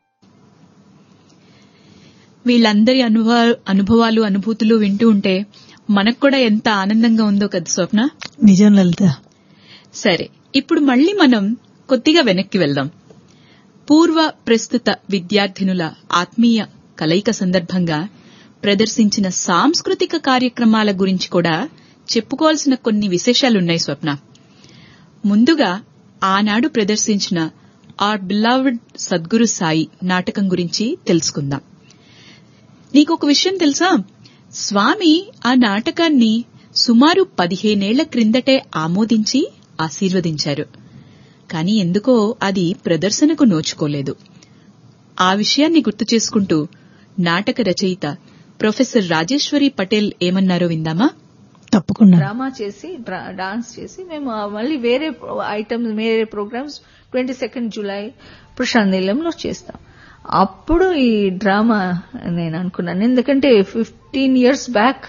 వీళ్ళందరి అనుభవ అనుభవాలు అనుభూతులు వింటూ ఉంటే మనకు కూడా ఎంత ఆనందంగా ఉందో కదా స్వప్న నిజం లలిత సరే ఇప్పుడు మళ్ళీ మనం కొద్దిగా వెనక్కి వెళ్దాం పూర్వ ప్రస్తుత విద్యార్థినుల ఆత్మీయ కలయిక సందర్భంగా ప్రదర్శించిన సాంస్కృతిక కార్యక్రమాల గురించి కూడా చెప్పుకోవాల్సిన కొన్ని విశేషాలున్నాయి స్వప్న ముందుగా ఆనాడు ప్రదర్శించిన ఆర్ బిలవ్డ్ సద్గురు సాయి నాటకం గురించి తెలుసుకుందాం నీకొక విషయం తెలుసా స్వామి ఆ నాటకాన్ని సుమారు పదిహేనేళ్ల క్రిందటే ఆమోదించి ఆశీర్వదించారు కాని ఎందుకో అది ప్రదర్శనకు నోచుకోలేదు ఆ విషయాన్ని గుర్తు చేసుకుంటూ నాటక రచయిత ప్రొఫెసర్ రాజేశ్వరి పటేల్ ఏమన్నారో విందామా తప్పకుండా డ్రామా చేసి డ్రా- డాన్స్ చేసి మేము ఆ మళ్ళీ వేరే ఐటమ్స్ వేరే programmes twenty second July Prashant నిలయంలో చేస్తాం అప్పుడు ఈ డ్రామా నేను అనుకున్నాను ఎందుకంటే fifteen years back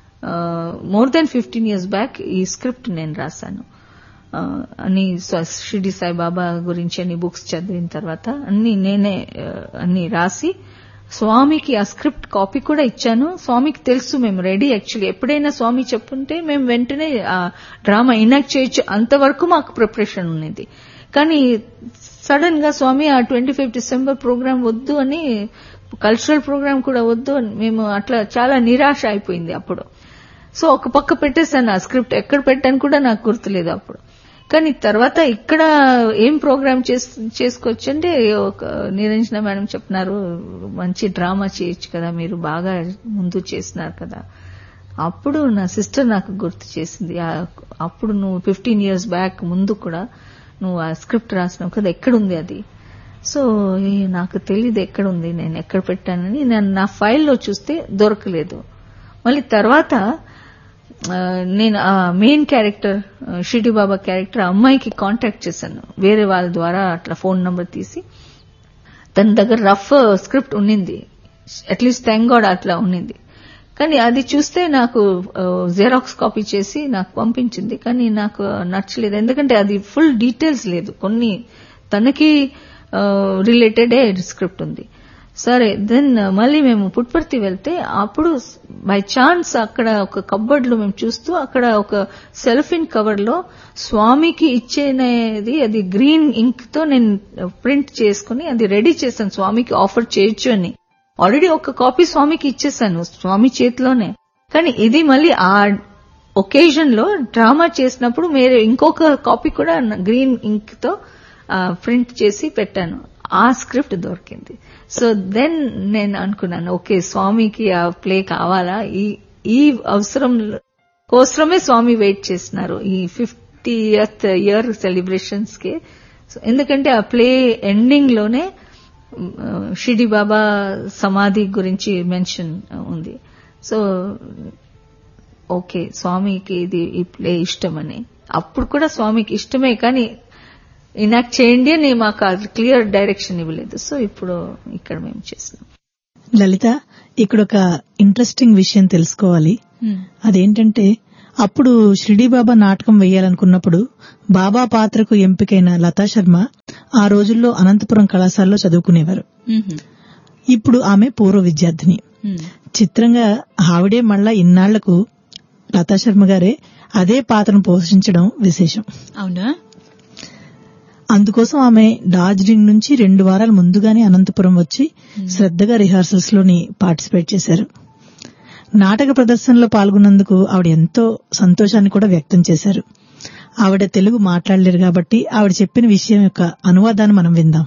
more than fifteen years back ఈ స్క్రిప్ట్ నేను రాశాను ఆ, అన్ని స్వ- షిరిడి సాయిబాబా గురించి అన్ని బుక్స్ చదివిన తర్వాత అన్ని నేనే ఆ, అన్ని రాసి స్వామికి ఆ స్క్రిప్ట్ కాపీ కూడా ఇచ్చాను స్వామికి తెలుసు మేము రెడీ యాక్చువల్లీ ఎప్పుడైనా స్వామి చెప్పుంటే మేము వెంటనే ఆ డ్రామా ఇనాక్ట్ చేయొచ్చు అంతవరకు మాకు ప్రిపరేషన్ ఉన్నది కానీ సడన్ గా స్వామి ఆ ట్వంటీ ఫిఫ్ డిసెంబర్ ప్రోగ్రామ్ వద్దు అని కల్చరల్ ప్రోగ్రామ్ కూడా వద్దు అని మేము అట్లా చాలా నిరాశ అయిపోయింది అప్పుడు సో ఒక పక్క పెట్టేశాను ఆ స్క్రిప్ట్ ఎక్కడ పెట్టాను కూడా నాకు గుర్తులేదు అప్పుడు కానీ తర్వాత ఇక్కడ ఏం ప్రోగ్రామ్ చేసుకోవచ్చు అంటే ఒక నిరంజన మేడం చెప్పినారు మంచి డ్రామా చేయొచ్చు కదా మీరు బాగా ముందు చేసినారు కదా అప్పుడు నా సిస్టర్ నాకు గుర్తు చేసింది ఆ- అప్పుడు నువ్వు ఫిఫ్టీన్ ఇయర్స్ బ్యాక్ ముందు కూడా నువ్వు ఆ స్క్రిప్ట్ రాసినావు కదా ఎక్కడుంది అది సో ఏ, నాకు తెలియదు ఎక్కడుంది నేను ఎక్కడ పెట్టానని నేను నా ఫైల్లో చూస్తే దొరకలేదు మళ్ళీ తర్వాత ఆ, నేను ఆ main character Shirdi Baba character అమ్మాయికి కాంటాక్ట్ చేశాను వేరే వాళ్ళ ద్వారా అట్లా ఫోన్ నంబర్ తీసి తన దగ్గర రఫ్ స్క్రిప్ట్ ఉన్నింది అట్లీస్ట్ థ్యాంక్ గాడ్ అట్లా ఉన్నింది కానీ అది చూస్తే నాకు జెరాక్స్ కాపీ చేసి నాకు పంపించింది కానీ నాకు నచ్చలేదు ఎందుకంటే అది ఫుల్ డీటెయిల్స్ లేదు కొన్ని తనకి రిలేటెడే స్క్రిప్ట్ ఉంది సరే దెన్ మళ్ళీ మేము పుట్పర్తి వెళ్తే అప్పుడు బై ఛాన్స్ అక్కడ ఒక కబ్బర్డ్ లో మేము చూస్తూ అక్కడ ఒక సెల్ఫిన్ కవర్ లో స్వామికి ఇచ్చేది అది గ్రీన్ ఇంక్ తో నేను ప్రింట్ చేసుకుని అది రెడీ చేశాను స్వామికి ఆఫర్ చేయొచ్చు అని ఆల్రెడీ ఒక కాపీ స్వామికి ఇచ్చేసాను స్వామి చేతిలోనే కానీ ఇది మళ్ళీ ఆ ఒకేజన్ లో డ్రామా చేసినప్పుడు మీరు ఇంకొక కాపీ కూడా గ్రీన్ ఇంక్ తో ప్రింట్ చేసి పెట్టాను ఆ స్క్రిప్ట్ దొరికింది సో దెన్ నేను అనుకున్నాను ఓకే స్వామికి ఆ ప్లే కావాలా ఈ ఈ అవసరం కోసమే స్వామి వెయిట్ చేస్తున్నారు ఈ ఫిఫ్టీయత్ ఇయర్ సెలబ్రేషన్స్ కి So, ఎందుకంటే ఆ ప్లే ఎండింగ్ లోనే ఆ, షిడి బాబా సమాధి గురించి మెన్షన్ ఉంది సో ఓకే స్వామికి ఇది ఈ ప్లే ఇష్టమని అప్పుడు కూడా స్వామికి ఇష్టమే కానీ ఇనాక్ట్ చేయండి అని మాకు క్లియర్ డైరెక్షన్ ఇవ్వలేదు సో ఇప్పుడు ఇక్కడ మేము చేస్తున్నాం లలిత ఇక్కడ ఒక ఇంట్రెస్టింగ్ విషయం తెలుసుకోవాలి అదేంటంటే అప్పుడు షిరిడి బాబా నాటకం వేయాలనుకున్నప్పుడు బాబా పాత్రకు ఎంపికైన లతా శర్మ ఆ రోజుల్లో అనంతపురం కళాశాలలో చదువుకునేవారు ఇప్పుడు ఆమె పూర్వ విద్యార్థిని చిత్రంగా ఆవిడే మళ్ళా ఇన్నాళ్లకు లతా శర్మ గారే అదే పాత్రను పోషించడం విశేషం అవునా అందుకోసం ఆమె డార్జిలింగ్ నుంచి రెండు వారాల ముందుగానే అనంతపురం వచ్చి శ్రద్ధగా రిహార్సల్స్ లోని పార్టిసిపేట్ చేశారు నాటక ప్రదర్శనలో పాల్గొన్నందుకు ఆవిడ ఎంతో సంతోషాన్ని కూడా వ్యక్తం చేశారు ఆవిడ తెలుగు మాట్లాడలేరు కాబట్టి ఆవిడ చెప్పిన విషయం యొక్క అనువాదాన్ని మనం విందాం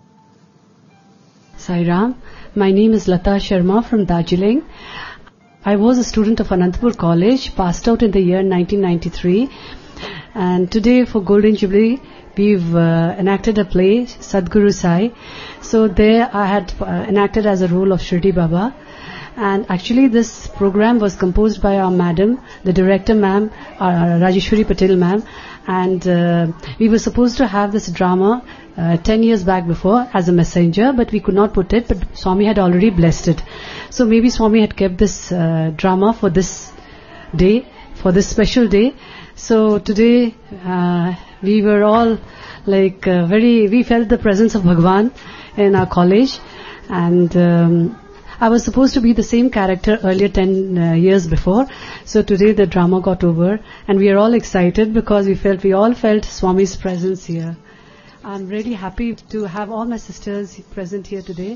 Sairam. My name is Lata Sharma from Darjeeling. I was a student of Anantapur College, passed out in the year 1993. And today for Golden Jubilee, we've uh, enacted a play, Sadguru Sai. So there I had uh, enacted as a role of Shirdi Baba. And actually this program was composed by our madam, the director ma'am, uh, Rajeshwari Patel ma'am. And uh, we were supposed to have this drama uh, 10 years back before as a messenger, but we could not put it, but Swami had already blessed it. So maybe Swami had kept this uh, drama for this day, for this special day. So today uh, we were all like uh, very, we felt the presence of Bhagwan in our college and um, I was supposed to be the same character earlier 10 uh, years before. So today the drama got over and we are all excited because we felt, we all felt Swami's presence here. I'm really happy to have all my sisters present here today.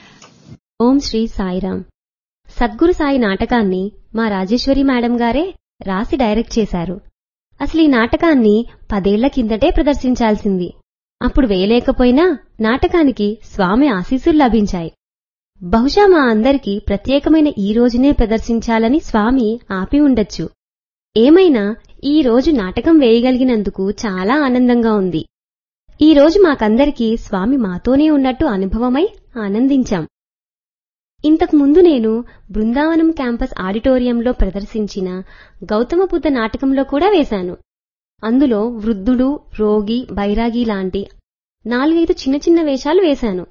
ఓం శ్రీ సాయిరాం సద్గురు సాయి నాటకాన్ని మా Rajeshwari madam గారే రాసి direct చేశారు అసలు ఈ నాటకాన్ని పదేళ్ల కిందటే ప్రదర్శించాల్సింది అప్పుడు వేయలేకపోయినా నాటకానికి స్వామి ఆశీస్సులు లభించాయి బహుశా మా అందరికీ ప్రత్యేకమైన ఈ రోజునే ప్రదర్శించాలని స్వామి ఆపి ఉండొచ్చు ఏమైనా ఈ రోజు నాటకం వేయగలిగినందుకు చాలా ఆనందంగా ఉంది ఈ రోజు మాకందరికీ స్వామి మాతోనే ఉన్నట్టు అనుభవమై ఆనందించాం ఇంతకు ముందు నేను బృందావనం క్యాంపస్ ఆడిటోరియంలో ప్రదర్శించిన గౌతమ బుద్ధ నాటకంలో కూడా వేశాను అందులో వృద్ధుడు రోగి బైరాగి లాంటి నాలుగైదు చిన్న చిన్న వేషాలు వేశాను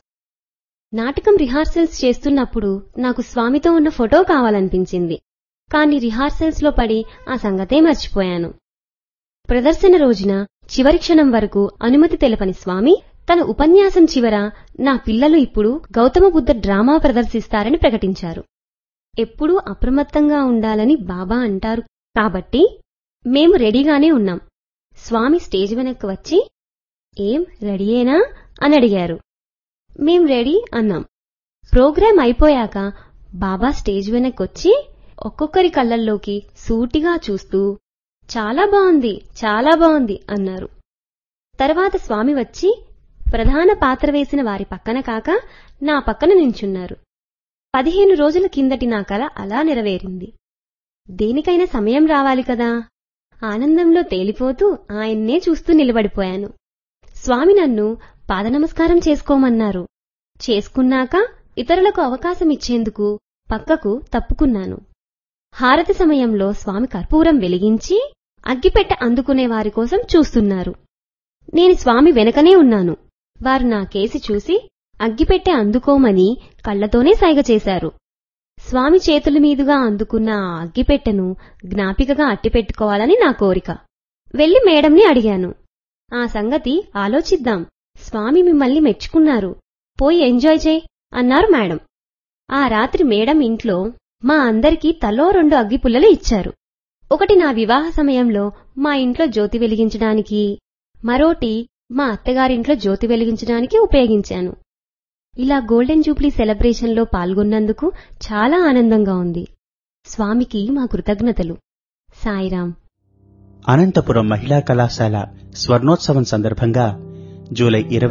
నాటకం రిహార్సల్స్ చేస్తున్నప్పుడు నాకు స్వామితో ఉన్న ఫోటో కావాలనిపించింది కాని రిహార్సల్స్ లో పడి ఆ సంగతే మర్చిపోయాను ప్రదర్శన రోజున చివరి క్షణం వరకు అనుమతి తెలపని స్వామి తన ఉపన్యాసం చివర నా పిల్లలు ఇప్పుడు గౌతమ బుద్ధ డ్రామా ప్రదర్శిస్తారని ప్రకటించారు ఎప్పుడూ అప్రమత్తంగా ఉండాలని బాబా అంటారు కాబట్టి మేము రెడీగానే ఉన్నాం స్వామి స్టేజ్ వెనక్కి వచ్చి ఏం రెడీయేనా అని అడిగారు మేం రెడీ అన్నాం ప్రోగ్రాం అయిపోయాక బాబా స్టేజ్ వెనక్కొచ్చి ఒక్కొక్కరి కళ్ళల్లోకి సూటిగా చూస్తూ చాలా బాగుంది చాలా బాగుంది అన్నారు తర్వాత స్వామి వచ్చి ప్రధాన పాత్ర వేసిన వారి పక్కన కాక నా పక్కన నించున్నారు పదిహేను రోజుల కిందటి నా కల అలా నెరవేరింది దేనికైనా సమయం రావాలి కదా ఆనందంలో తేలిపోతూ ఆయన్నే చూస్తూ నిలబడిపోయాను స్వామి నన్ను పాదనమస్కారం చేసుకోమన్నారు చేసుకున్నాక ఇతరులకు అవకాశం ఇచ్చేందుకు పక్కకు తప్పుకున్నాను హారతి సమయంలో స్వామి కర్పూరం వెలిగించి అగ్గిపెట్టె అందుకునే వారి కోసం చూస్తున్నారు నేను స్వామి వెనకనే ఉన్నాను వారు నా కేసి చూసి అగ్గిపెట్టె అందుకోమని కళ్లతోనే సైగ చేశారు స్వామి చేతుల మీదుగా అందుకున్న ఆ అగ్గిపెట్టెను జ్ఞాపికగా అట్టిపెట్టుకోవాలని నా కోరిక వెళ్లి మేడంని అడిగాను ఆ సంగతి ఆలోచిద్దాం స్వామి మిమ్మల్ని మెచ్చుకున్నారు పోయి ఎంజాయ్ చేయి అన్నారు మేడం ఆ రాత్రి మేడం ఇంట్లో మా అందరికీ తలో రెండు అగ్గిపుల్లలు ఇచ్చారు ఒకటి నా వివాహ సమయంలో మా ఇంట్లో జ్యోతి వెలిగించడానికి మరోటి మా అత్తగారింట్లో జ్యోతి వెలిగించడానికి ఉపయోగించాను ఇలా గోల్డెన్ జూబ్లీ సెలబ్రేషన్లో పాల్గొన్నందుకు చాలా ఆనందంగా ఉంది స్వామికి మా కృతజ్ఞతలు సాయిరాం అనంతపురం మహిళా కళాశాల స్వర్ణోత్సవం సందర్భంగా జూలై ఇరవై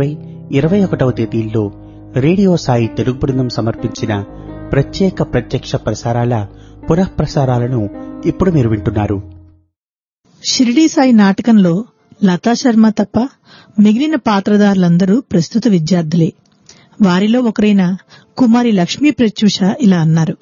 ఇరవై ఒకటవ తేదీల్లో రేడియో సాయి తెలుగు బృందం సమర్పించిన ప్రత్యేక ప్రత్యక్ష ప్రసారాల పునఃప్రసారాలను ఇప్పుడు మీరు వింటున్నారు షిరిడీ సాయి నాటకంలో లతా శర్మ తప్ప మిగిలిన పాత్రధారులందరూ ప్రస్తుత విద్యార్థులే వారిలో ఒకరైన కుమారి లక్ష్మీ ప్రత్యూష ఇలా అన్నారు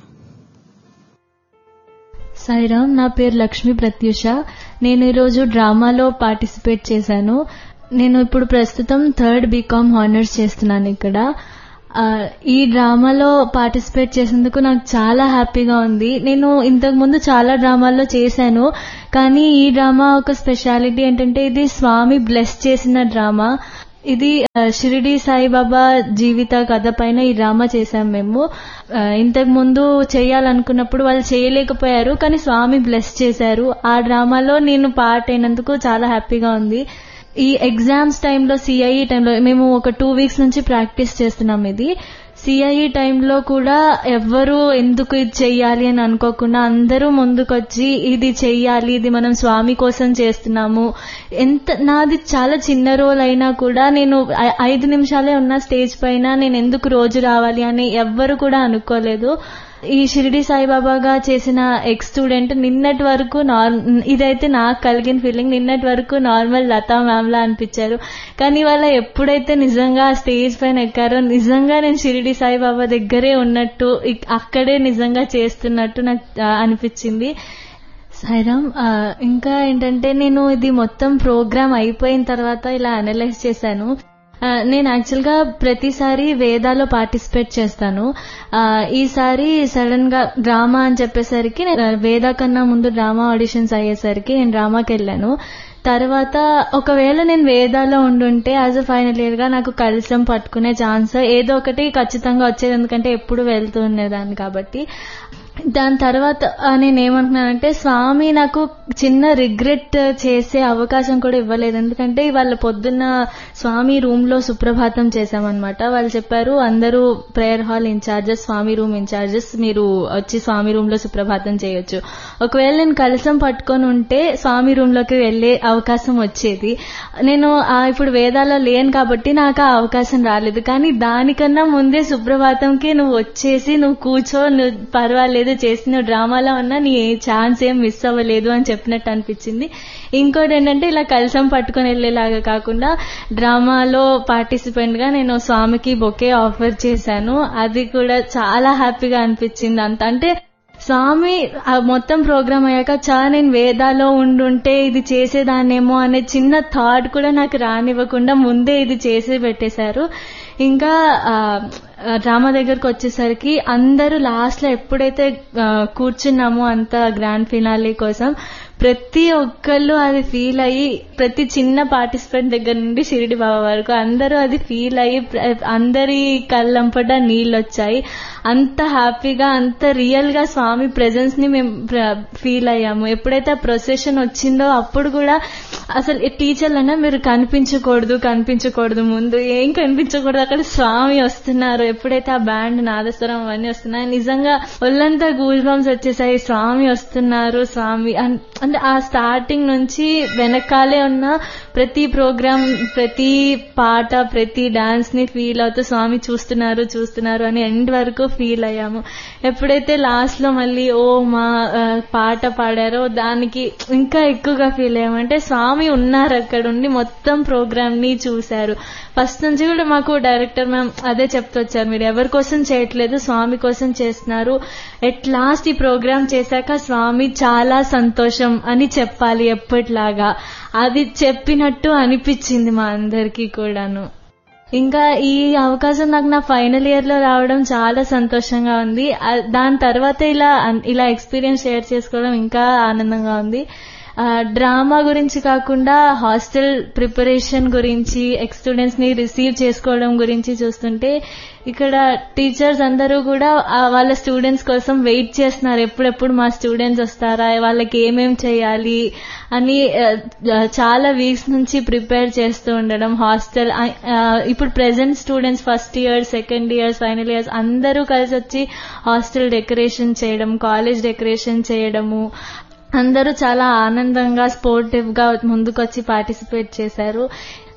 సాయిరామ్ నా పేరు లక్ష్మీ ప్రత్యూష నేను ఈరోజు డ్రామాలో పార్టిసిపేట్ చేశాను నేను ఇప్పుడు ప్రస్తుతం థర్డ్ బీకామ్ హానర్స్ చేస్తున్నాను ఇక్కడ ఆ, ఈ డ్రామాలో పార్టిసిపేట్ చేసేందుకు నాకు చాలా హ్యాపీగా ఉంది నేను ఇంతకు ముందు చాలా డ్రామాల్లో చేశాను కానీ ఈ డ్రామా ఒక స్పెషాలిటీ ఏంటంటే ఇది స్వామి బ్లెస్ చేసిన డ్రామా ఇది ఆ, షిరిడి సాయిబాబా జీవిత కథ పైన ఈ డ్రామా చేశాం మేము ఆ, ఇంతకు ముందు చేయాలనుకున్నప్పుడు వాళ్ళు చేయలేకపోయారు కానీ స్వామి బ్లెస్ చేశారు ఆ డ్రామాలో నేను పార్ట్ అయినందుకు చాలా హ్యాపీగా ఉంది ఈ ఎగ్జామ్స్ టైంలో సిఐఈ టైంలో మేము ఒక టూ వీక్స్ నుంచి ప్రాక్టీస్ చేస్తున్నాం ఇది సిఐఈ టైంలో కూడా ఎవ్వరు ఎందుకు ఇది చెయ్యాలి అని అనుకోకుండా అందరూ ముందుకొచ్చి ఇది చెయ్యాలి ఇది మనం స్వామి కోసం చేస్తున్నాము ఎంత నాది చాలా చిన్న రోల్ అయినా కూడా నేను ఐ- ఐదు నిమిషాలే ఉన్న స్టేజ్ పైన నేను ఎందుకు రోజు రావాలి అని ఎవ్వరు కూడా అనుకోలేదు ఈ షిరిడి సాయిబాబాగా చేసిన ఎక్స్ స్టూడెంట్ నిన్నటి వరకు నార్ ఇదైతే నాకు కలిగిన ఫీలింగ్ నిన్నటి వరకు నార్మల్ లతా మ్యామ్ లా అనిపించారు కానీ వాళ్ళ ఎప్పుడైతే నిజంగా ఆ స్టేజ్ పైన ఎక్కారో నిజంగా నేను షిరిడి సాయిబాబా దగ్గరే ఉన్నట్టు ఇక్- అక్కడే నిజంగా చేస్తున్నట్టు నాకు ఆ, అనిపించింది సాయిరామ్ ఆ, ఇంకా ఏంటంటే నేను ఇది మొత్తం ప్రోగ్రామ్ అయిపోయిన తర్వాత ఇలా అనలైజ్ చేశాను ఆ, నేను యాక్చువల్ గా ప్రతిసారి వేదాలో పార్టిసిపేట్ చేస్తాను ఆ, ఈసారి సడన్ గా డ్రామా అని చెప్పేసరికి నేను వేద కన్నా ముందు డ్రామా ఆడిషన్స్ అయ్యేసరికి నేను డ్రామాకి వెళ్ళాను తర్వాత ఒకవేళ నేను వేదాలో ఉండుంటే యాజ్ అ ఫైనల్ ఇయర్ గా నాకు కలసం పట్టుకునే ఛాన్స్ ఏదో ఒకటి ఖచ్చితంగా వచ్చేది ఎందుకంటే ఎప్పుడు వెళ్తూ ఉండేదాన్ని కాబట్టి దాని తర్వాత ఆ, నేను ఏమంటున్నానంటే స్వామి నాకు చిన్న రిగ్రెట్ చేసే అవకాశం కూడా ఇవ్వలేదు ఎందుకంటే ఇవాళ పొద్దున్న స్వామి రూమ్ లో సుప్రభాతం చేశామన్నమాట వాళ్ళు చెప్పారు అందరూ prayer hall incharges Swami room incharges మీరు వచ్చి స్వామి రూమ్ లో సుప్రభాతం చేయొచ్చు ఒకవేళ నేను కలసం పట్టుకొని ఉంటే స్వామి రూమ్ లోకి వెళ్లే అవకాశం వచ్చేది నేను ఆ, ఇప్పుడు వేదాల్లో లేను కాబట్టి నాకు ఆ అవకాశం రాలేదు కానీ దానికన్నా ముందే సుప్రభాతంకి నువ్వు వచ్చేసి నువ్వు కూర్చో నువ్వు పర్వాలేదు చేసి నువ్వు డ్రామాలో ఉన్నా నీ ఛాన్స్ ఏం మిస్ అవ్వలేదు అని చెప్పినట్టు అనిపించింది ఇంకోటి ఏంటంటే ఇలా కలసం పట్టుకొని వెళ్ళేలాగా కాకుండా డ్రామాలో పార్టిసిపెంట్ గా నేను స్వామికి బొకే ఆఫర్ చేశాను అది కూడా చాలా హ్యాపీగా అనిపించింది అంత అంటే స్వామి ఆ మొత్తం ప్రోగ్రామ్ అయ్యాక చా నేను వేదాలో ఉండుంటే ఇది చేసేదాన్నేమో అనే చిన్న థాట్ కూడా నాకు రానివ్వకుండా ముందే ఇది చేసి పెట్టేశారు ఇంకా ఆ, ఆ, డ్రామా దగ్గరకు వచ్చేసరికి అందరూ లాస్ట్ లో ఎప్పుడైతే ఆ, కూర్చున్నామో అంత గ్రాండ్ ఫినాలే కోసం ప్రతి ఒక్కళ్ళు అది ఫీల్ అయ్యి ప్రతి చిన్న పార్టిసిపెంట్ దగ్గర నుండి షిరిడి బాబా వరకు అందరూ అది ఫీల్ అయ్యి ప్ర- అందరి కళ్ళంపట నీళ్ళు వచ్చాయి అంత హ్యాపీగా అంత రియల్ గా స్వామి ప్రెజెన్స్ ని మేము ఫీల్ అయ్యాము ఎప్పుడైతే ఆ ప్రొసెషన్ వచ్చిందో అప్పుడు కూడా అసలు టీచర్లు అన్నా మీరు కనిపించకూడదు కనిపించకూడదు ముందు ఏం కనిపించకూడదు అక్కడ స్వామి వస్తున్నారు ఎప్పుడైతే ఆ బ్యాండ్ నాదస్వరం అవన్నీ వస్తున్నాయి నిజంగా ఒళ్ళంతా గూజ్ బంప్స్ వచ్చేసాయి స్వామి వస్తున్నారు స్వామి అన్- అంటే ఆ స్టార్టింగ్ నుంచి వెనకాలే ఉన్న ప్రతి ప్రోగ్రామ్ ప్రతి పాట ప్రతి డాన్స్ ని ఫీల్ అవుతూ స్వామి చూస్తున్నారు చూస్తున్నారు అని ఎండ్ వరకు ఫీల్ అయ్యాము ఎప్పుడైతే లాస్ట్ లో మళ్ళీ ఓ మా ఆ, పాట పాడారో దానికి ఇంకా ఎక్కువగా ఫీల్ అయ్యామంటే స్వామి ఉన్నారు అక్కడ ఉండి మొత్తం ప్రోగ్రామ్ ని చూశారు ఫస్ట్ నుంచి కూడా మాకు డైరెక్టర్ మ్యామ్ అదే చెప్తూ వచ్చారు మీరు ఎవరి కోసం చేయట్లేదు స్వామి కోసం చేస్తున్నారు ఎట్ లాస్ట్ ఈ ప్రోగ్రామ్ చేశాక స్వామి చాలా సంతోషం అని చెప్పాలి ఎప్పటిలాగా అది చెప్పినట్టు అనిపించింది మా అందరికీ కూడాను ఇంకా ఈ అవకాశం నాకు నా ఫైనల్ ఇయర్ లో రావడం చాలా సంతోషంగా ఉంది ఆ, దాని తర్వాత ఇలా ఇలా ఎక్స్పీరియన్స్ షేర్ చేసుకోవడం ఇంకా ఆనందంగా ఉంది ఆ, డ్రామా గురించి కాకుండా హాస్టల్ ప్రిపరేషన్ గురించి ఎక్స్ స్టూడెంట్స్ ని రిసీవ్ చేసుకోవడం గురించి చూస్తుంటే ఇక్కడ టీచర్స్ అందరూ కూడా ఆ, వాళ్ళ స్టూడెంట్స్ కోసం వెయిట్ చేస్తున్నారు ఎప్పుడెప్పుడు మా స్టూడెంట్స్ వస్తారా వాళ్ళకి ఏమేం చేయాలి అని ఆ, ఆ, చాలా వీక్స్ నుంచి ప్రిపేర్ చేస్తూ ఉండడం హాస్టల్ ఆ, ఆ, ఇప్పుడు present students first year second years final years అందరూ కలిసి వచ్చి హాస్టల్ డెకరేషన్ చేయడం కాలేజ్ డెకరేషన్ చేయడము అందరూ చాలా ఆనందంగా స్పోర్టివ్ గా ముందుకొచ్చి పార్టిసిపేట్ చేశారు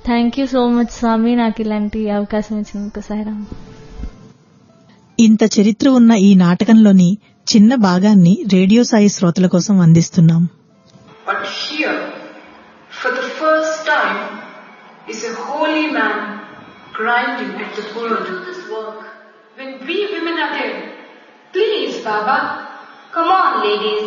thank you so much Swami నాకు ఇలాంటి అవకాశం ఇచ్చినందుకు సాయిరామ్ ఇంత చరిత్ర ఉన్న ఈ నాటకంలోని చిన్న భాగాన్ని రేడియో సాయి శ్రోతల కోసం అందిస్తున్నాం But here, for the first time, is a holy man grinding at the world. Do this work when we women are there. Please, Baba. Come on, ladies.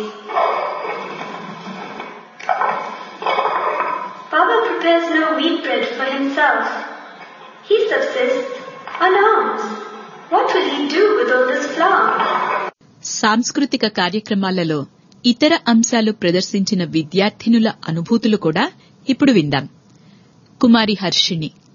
Baba prepares no wheat bread for himself. He subsists on alms. What will he do with all this flour? సాంస్కృతిక కార్యక్రమాలలో ఇతర అంశాలు ప్రదర్శించిన విద్యార్థినుల అనుభూతులు కూడా ఇప్పుడు విందాం కుమారి హర్షిణి